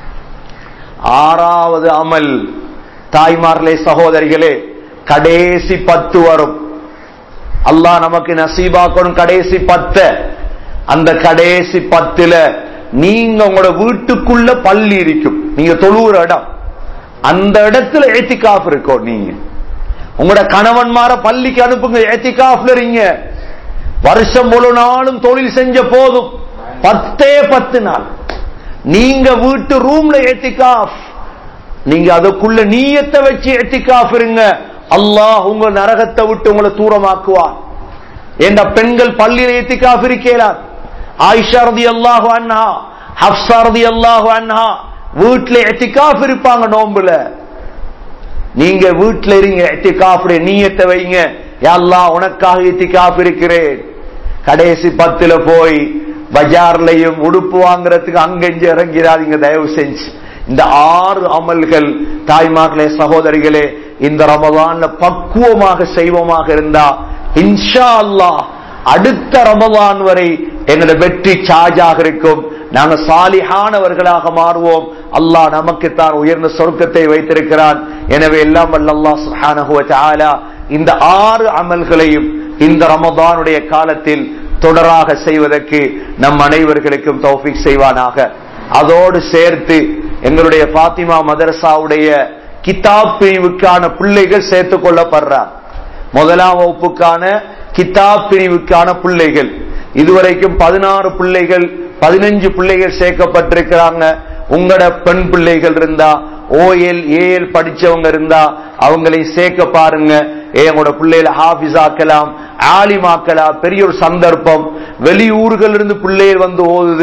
ஆறாவது அமல் தாய்மார்களே சகோதரிகளே கடைசி பத்து வரும் அல்லாஹ் நமக்கு நசீபாக்கணும் கடைசி பத்து அந்த கடைசி பத்துல நீங்க உங்களோட வீட்டுக்குள்ள பள்ளி இருக்கும் நீங்க தொழுவுற இடம் அந்த இடத்துல ஏத்திகாஃப் இருக்கும் நீங்க உங்களோட கணவன்மார பள்ளிக்கு அனுப்புங்க ஏத்திகாஃப்ல இருங்க வருஷம் முழு நாளும் தொழில் செஞ்ச போதும் பத்தே பத்து நாள் நீங்க வீட்டு ரூம்ல ஏத்திகாஃப் நீங்க அதுக்குள்ள நீயத்தை வச்சு ஏத்திகாஃப் இருங்க அல்லாஹ் உங்க நரகத்தை விட்டு உங்களை தூரமாக்குவான் என்ற பெண்கள் பள்ளியில ஏத்திகாஃப் இருக்கேலாம் ஆயிஷா ரதி அல்லாஹு அன்ஹா ஹப்சா ரதி அல்லாஹு அன்ஹா வீட்டுல எத்திகாஃப் இருப்பாங்க நோம்புல நீங்க வீட்டுல இருங்க எத்திகாஃபுடைய நீயத்தை வைங்க யல்லா உனக்காக எத்திகாஃப் இருக்கிறேன் கடைசி பத்துல போய் பஜார்லையும் உடுப்பு வாங்குறதுக்கு அங்கெஞ்சு இறங்கிறாதீங்க தயவு செஞ்சு இந்த ஆறு அமல்கள் தாய்மார்களே சகோதரிகளே இந்த ரமதான்ல பக்குவமாக செய்வோமாக இருந்தா இன்ஷா அல்லாஹ் அடுத்த ரமதான் வரை எங்களோட வெற்றி சார்ஜாக இருக்கும் நாங்க சாலிஹானவர்களாக மாறுவோம் அல்லாஹ் நமக்கு தான் உயர்ந்த சொர்க்கத்தை வைத்திருக்கிறான் எனவே எல்லாம் வல்ல அல்லாஹ் சுப்ஹானஹு வ தஆலா இந்த ஆறு அமல்களையும் இந்த ரமதானுடைய காலத்தில் தொடராக செய்வதற்கு நம் அனைவர்களுக்கும் தௌஃபிக் செய்வானாக அதோடு சேர்த்து எங்களுடைய பாத்திமா மதரசாவுடைய கிதாப் பிரிவுக்கான பிள்ளைகள் சேர்த்துக் கொள்ளப்படுறார் முதலாம் வகுப்புக்கான கிதாப் பிரிவுக்கான பிள்ளைகள் இதுவரைக்கும் பதினாறு பிள்ளைகள் பதினஞ்சு பிள்ளைகள் சேர்க்கப்பட்டிருக்கிறாங்க உங்களோட பெண் பிள்ளைகள் இருந்தா ஓஎல் ஏஎல் படிச்சவங்க இருந்தா அவங்களை சேர்க்க பாருங்க ஏ உங்களோட பிள்ளைகளை ஹாஃபிஸ் ஆக்கலாம் ஆலிமாக்கலாம் பெரிய ஒரு சந்தர்ப்பம் வெளியூர்கள் இருந்து பிள்ளைகள் வந்து ஓதுது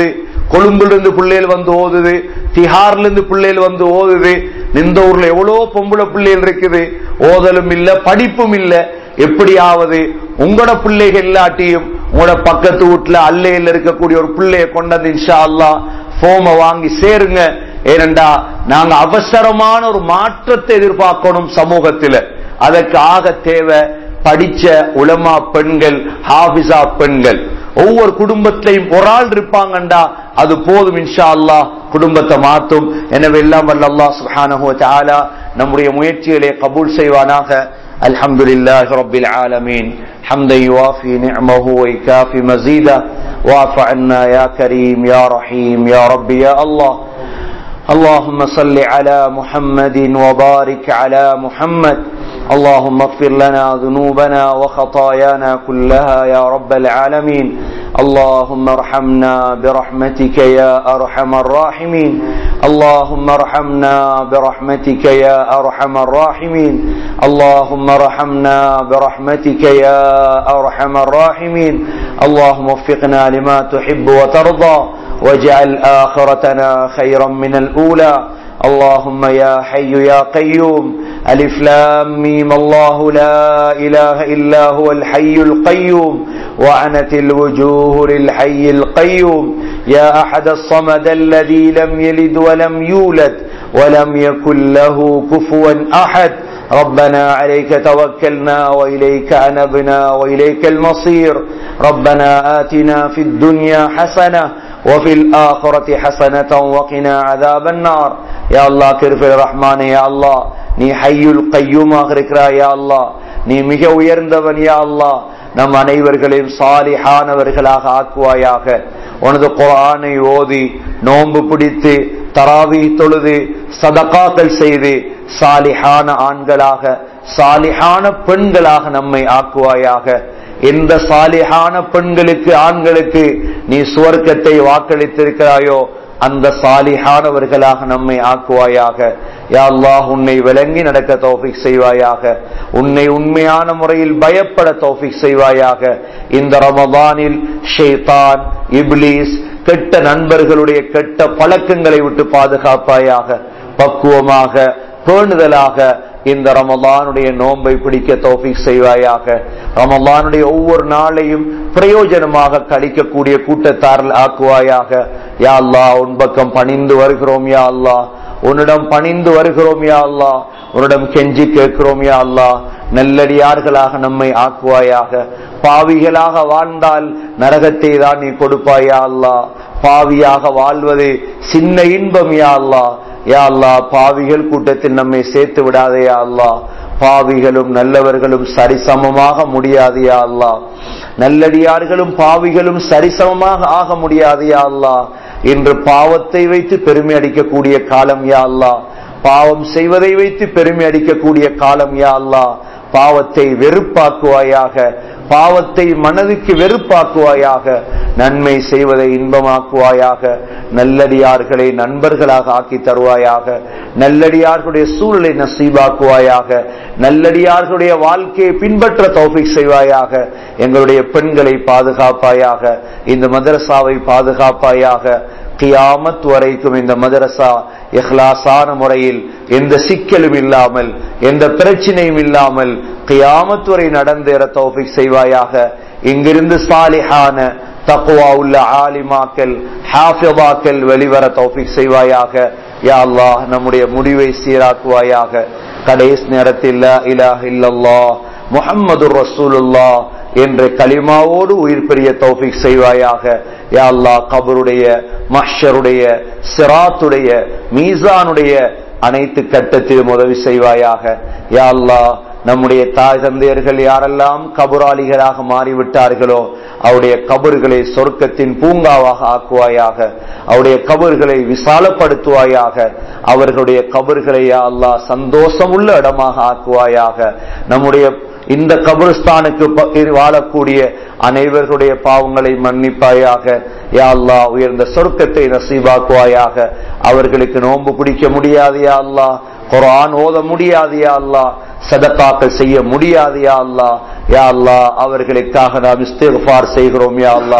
கொழும்புல இருந்து பிள்ளைகள் வந்து ஓதுது திஹார்ல இருந்து பிள்ளைகள் வந்து ஓதுது இந்த ஊர்ல எவ்வளவு பொம்பளை பிள்ளைகள் இருக்குது ஓதலும் இல்ல படிப்பும் இல்ல எப்படியாவது உங்களோட பிள்ளைகள் இல்லாட்டியும் உங்களோட பக்கத்து வீட்டுல அல்லையில இருக்கக்கூடிய ஒரு பிள்ளைய கொண்டது இன்ஷா அல்லா போம வாங்கி சேருங்க ஏனண்டா நாங்க அவசரமான ஒரு மாற்றத்தை எதிர்பார்க்கணும் சமூகத்துல அதற்கு ஆக தேவை படிச்ச உலமா பெண்கள் ஹாபிசா பெண்கள் ஒவ்வொரு குடும்பத்திலையும் ஒரு ஆள் இருப்பாங்கண்டா அது போதும் இன்ஷா அல்லாஹ் குடும்பத்தை மாத்தும் எனவே எல்லாம் வல்ல அல்லாஹ் சுப்ஹானஹு வ தஆலா நம்முடைய முயற்சிகளை கபூல் செய்வானாக الحمد لله رب العالمين حمدا يوافي نعمه ويكافي مزيدا واعف عنا يا كريم يا رحيم يا رب يا الله اللهم صل على محمد وبارك على محمد اللهم اغفر لنا ذنوبنا وخطايانا كلها يا رب العالمين اللهم ارحمنا برحمتك يا ارحم الراحمين اللهم ارحمنا برحمتك يا ارحم الراحمين اللهم ارحمنا برحمتك يا ارحم الراحمين اللهم وفقنا لما تحب وترضى واجعل اخرتنا خيرا من الاولى اللهم يا حي يا قيوم ألف لام ميم الله لا إله إلا هو الحي القيوم وعنت الوجوه للحي القيوم يا أحد الصمد الذي لم يلد ولم يولد ولم يكن له كفوا أحد ربنا عليك توكلنا وإليك أنبنا وإليك المصير ربنا آتنا في الدنيا حسنة وفي الآخرة حسنة وقنا عذاب النار يا الله كرف الرحمن يا الله நீ ஹையுல் கையுமாக இருக்கிறாய் யா அல்லா நீ மிக உயர்ந்தவன் யா அல்லா நம் அனைவர்களையும் சாலிஹானவர்களாக ஆக்குவாயாக உனது குரானை ஓதி நோன்பு பிடித்து தராவி தொழுது சதகாக்கள் செய்து சாலிஹான ஆண்களாக சாலிஹான பெண்களாக நம்மை ஆக்குவாயாக எந்த சாலிஹான பெண்களுக்கு ஆண்களுக்கு நீ சுவர்க்கத்தை வாக்களித்திருக்கிறாயோ அந்த சாலிஹானவர்களாக நம்மை ஆக்குவாயாக யா அல்லாஹ் உன்னை விளங்கி நடக்க தௌஃபிக் செய்வாயாக உன்னை உண்மையான முறையில் பயப்பட தௌஃபிக் செய்வாயாக இந்த ரமதானில் ஷேதான் இப்லீஸ் கெட்ட நண்பர்களுடைய கெட்ட பழக்கங்களை விட்டு பாதுகாப்பாயாக பக்குவமாக பேணுதலாக இந்த ரமலானுடைய நோன்பை பிடிக்க தௌஃபிக் செய்வாயாக ரமலானுடைய ஒவ்வொரு நாளையும் பிரயோஜனமாக கழிக்கக்கூடிய கூட்டத்தாரில் ஆக்குவாயாக யா அல்லா உன் பக்கம் பணிந்து வருகிறோம் யா அல்லா உன்னிடம் பணிந்து வருகிறோம் யா அல்லா உன்னிடம் கெஞ்சி கேட்கிறோம் யா அல்லா நல்லடியார்களாக நம்மை ஆக்குவாயாக பாவிகளாக வாழ்ந்தால் நரகத்தை தான் நீ கொடுப்பாயா அல்லா பாவியாக வாழ்வது சின்ன இன்பம் யா அல்லா யா அல்லா பாவிகள் கூட்டத்தில் நம்மை சேர்த்து விடாதே யா அல்லா பாவிகளும் நல்லவர்களும் சரிசமமாக முடியாது யா அல்லா நல்லடியார்களும் பாவிகளும் சரிசமமாக ஆக முடியாது யா அல்லா இன்று பாவத்தை வைத்து பெருமை அடிக்கக்கூடிய காலம் யா அல்லா பாவம் செய்வதை வைத்து பெருமை அடிக்கக்கூடிய காலம் யா அல்லா பாவத்தை வெறுப்பாக்குவாயாக பாவத்தை மனதுக்கு வெறுப்பாக்குவாயாக நன்மை செய்வதை இன்பமாக்குவாயாக நல்லடியார்களை நண்பர்களாக ஆக்கி தருவாயாக நல்லடியார்களுடைய சூழலை நசீபாக்குவாயாக நல்லடியார்களுடைய வாழ்க்கையை பின்பற்ற தௌஃபிக் செய்வாயாக எங்களுடைய பெண்களை பாதுகாப்பாயாக இந்த மதரசாவை பாதுகாப்பாயாக கியாமத் வரைக்கும் இந்த மதரசா இஹ்லாசான முறையில் எந்த சிக்கலும் இல்லாமல் எந்த பிரச்சனையும் இல்லாமல் கியாமத் வரை நடந்தேற தௌஃபிக் செய்வாயாக இங்கிருந்து சாலிஹான தக்குவா உள்ள ஆலிமாக்கள் ஹாஃபிதாக்கள் வெளிவர தௌஃபிக் செய்வாயாக யா அல்லாஹ் நம்முடைய முடிவை சீராக்குவாயாக கடைசி நேரத்தில் லா இலாஹ இல்லல்லாஹ் முஹம்மது ரசூலுல்லா என்ற கலிமாவோடு உயிர் பெரிய தௌஃபிக் செய்வாயாக யா அல்லாஹ் கபருடைய மஹ்ஷருடைய சிராத்துடைய மீசானுடைய அனைத்து கட்டத்திலும் உதவி செய்வாயாக யா அல்லாஹ் நம்முடைய தாய் தந்தையர்கள் யாரெல்லாம் கபுராளிகளாக மாறிவிட்டார்களோ அவருடைய கபர்களை சொர்க்கத்தின் பூங்காவாக ஆக்குவாயாக அவருடைய கபர்களை விசாலப்படுத்துவாயாக அவர்களுடைய கபர்களை யா அல்லாஹ் சந்தோஷமுள்ள இடமாக ஆக்குவாயாக நம்முடைய இந்த கபருஸ்தானுக்கு வாழக்கூடிய அனைவர்களுடைய பாவங்களை மன்னிப்பாயாக யா அல்லா உயர்ந்த சொர்க்கத்தை நசீபாக்குவாயாக அவர்களுக்கு நோன்பு பிடிக்க முடியாது யா அல்லா குரான் ஓத முடியாது யா அல்லா சதக்காக்கள் செய்ய முடியாது யா அல்லா யா அல்லா அவர்களுக்காக நாம் இஸ்திஃபார் செய்கிறோம் யா அல்லா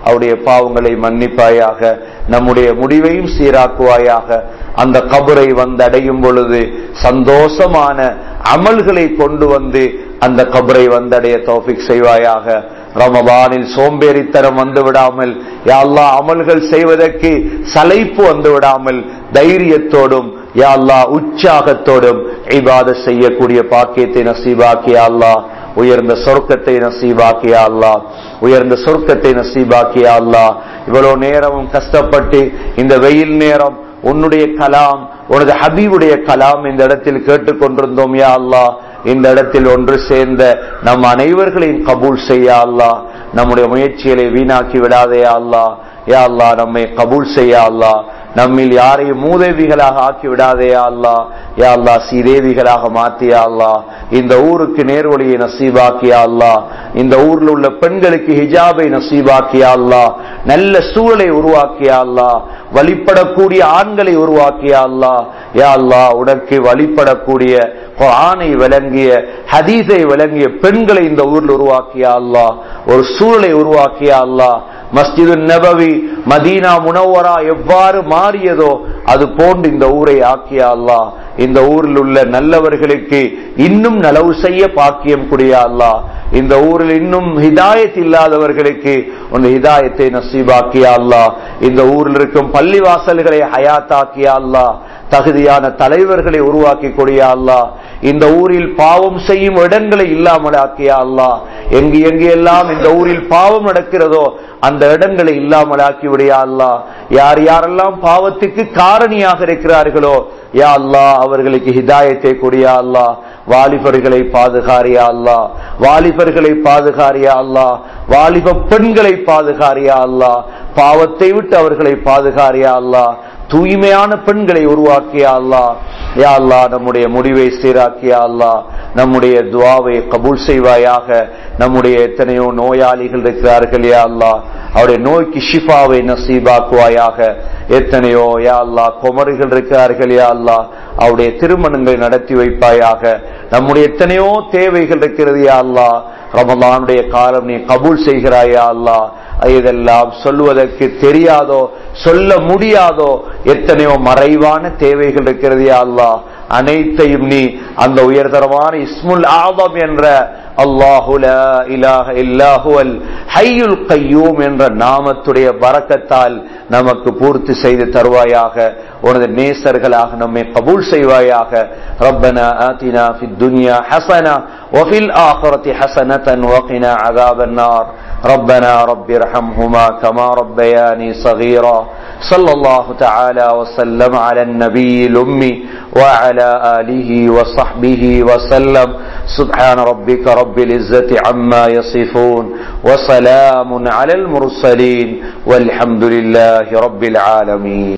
அவருடைய பாவங்களை மன்னிப்பாயாக நம்முடைய முடிவையும் சீராக்குவாயாக அந்த கபரை வந்து அடையும் பொழுது சந்தோஷமான அமல்களை கொண்டு வந்து அந்த கபரை வந்தடைய தௌஃபிக் செய்வாயாக ரமபானில் சோம்பேறித்தனம் வந்து விடாமல் யாழ்லா அமல்கள் செய்வதற்கு சலைப்பு வந்து விடாமல் தைரியத்தோடும் யாழ்லா உற்சாகத்தோடும் இபாத செய்யக்கூடிய பாக்கியத்தை நசீபாக்கியா அல்லா உயர்ந்த சொர்க்கத்தை நசீபாக்கியா அல்லா உயர்ந்த சொர்க்கத்தை நசீபாக்கியா அல்லா இவ்வளவு நேரமும் கஷ்டப்பட்டு இந்த வெயில் நேரம் உன்னுடைய கலாம் உனது ஹபீபுடைய கலாம் இந்த இடத்தில் கேட்டுக்கொண்டிருந்தோம் யா அல்லா இந்த இடத்தில் ஒன்று சேர்ந்த நம் அனைவர்களையும் கபூல் செய்ய அல்லா நம்முடைய முயற்சிகளை வீணாக்கி விடாதே அல்லா யா அல்லா நம்மை கபூல் செய்ய அல்லா நம்மில் யாரையும் மூதேவிகளாக ஆக்கி விடாதே அல்லா யா அல்லா சீதேவிகளாக மாத்தியா அல்லா இந்த ஊருக்கு நேர்வழியை நசீபாக்கியா அல்லா இந்த ஊர்ல உள்ள பெண்களுக்கு ஹிஜாபை நசீபாக்கியா அல்லா நல்ல சூழலை உருவாக்கியா அல்லா வழிபடக்கூடிய ஆண்களை உருவாக்கியா அல்லா யா அல்லா உனக்கு வழிபடக்கூடிய ஆணை விளங்கிய ஹதீஸை விளங்கிய பெண்களை இந்த ஊர்ல உருவாக்கியா அல்லா ஒரு சூழலை உருவாக்கியா அல்லா மஸ்ஜிது நபவி மதீனா முனவரா எவ்வாறு மாறியதோ அது போன்று இந்த ஊரை ஆக்கியா அல்லா இந்த ஊரில் உள்ள நல்லவர்களுக்கு இன்னும் நலவு செய்ய பாக்கியம் குடியா அல்லா இந்த ஊரில் இன்னும் ஹிதாயத் இல்லாதவர்களுக்கு உன் ஹிதாயத்தை நசீபாக்கியா அல்லா இந்த ஊரில் இருக்கும் பள்ளிவாசல்களை ஹயாத்தாக்கியா அல்லா தகுதியான தலைவர்களை உருவாக்கி கொடியா அல்லா இந்த ஊரில் பாவம் செய்யும் இடங்களை இல்லாமல் ஆக்கியா அல்லா எங்கு எங்கு எல்லாம் இந்த ஊரில் பாவம் நடக்கிறதோ அந்த இடங்களை இல்லாமல் ஆக்கி விடியா அல்லா யார் யாரெல்லாம் பாவத்துக்கு காரணியாக இருக்கிறார்களோ யா அல்லா அவர்களுக்கு ஹிதாயத்தை கொடியா அல்லா வாலிபர்களை பாதுகாரியா அல்லா வாலிபர்களை பாதுகாரியா அல்லா வாலிப பெண்களை பாதுகாரியா அல்லா பாவத்தை விட்டு அவர்களை பாதுகாரியா அல்லா தூய்மையான பெண்களை உருவாக்கியா அல்லா யா அல்லா நம்முடைய முடிவை சீராக்கியா அல்லா நம்முடைய துவாவை கபூல் செய்வாயாக நம்முடைய எத்தனையோ நோயாளிகள் இருக்கிறார்கள் யா அல்லா அவருடைய நோய்க்கு ஷிஃபாவை நசீபாக்குவாயாக எத்தனையோ யா அல்லா குமரிகள் இருக்கிறார்கள் யா அல்லா அவருடைய திருமணங்களை நடத்தி வைப்பாயாக நம்முடைய எத்தனையோ தேவைகள் இருக்கிறது யா அல்லா ரமலானுடைய காலம் நீ கபூல் செய்கிறாயா அல்லா இதெல்லாம் சொல்வதற்கு தெரியாதோ சொல்ல முடியாதோ எத்தனையோ மறைவான தேவைகள் இருக்கிறது யா அல்லா அனைத்தையும் நீ அந்த உயர்தரமான இஸ்முல் ஆதம் என்ற அல்லாஹுல இலாஹ இல்லாஹுவல் ஹையுல் கையூம் என்ற நாமத்துடைய வரக்கத்தால் நமக்கு பூர்த்தி செய்து தருவாயாக உனது நேசர்களாக நம்மை கபூல் செய்வாயாக ربنا آتنا في الدنيا حسنة وفي الآخرة حسنة وقنا عذاب النار ربنا رب ارحمهما كما ربياني صغيرا صلى الله تعالى وسلم على النبي الأمي وعلى آله وصحبه وسلم سبحان ربك رب العزة عما يصفون وسلام على المرسلين والحمد لله رب العالمين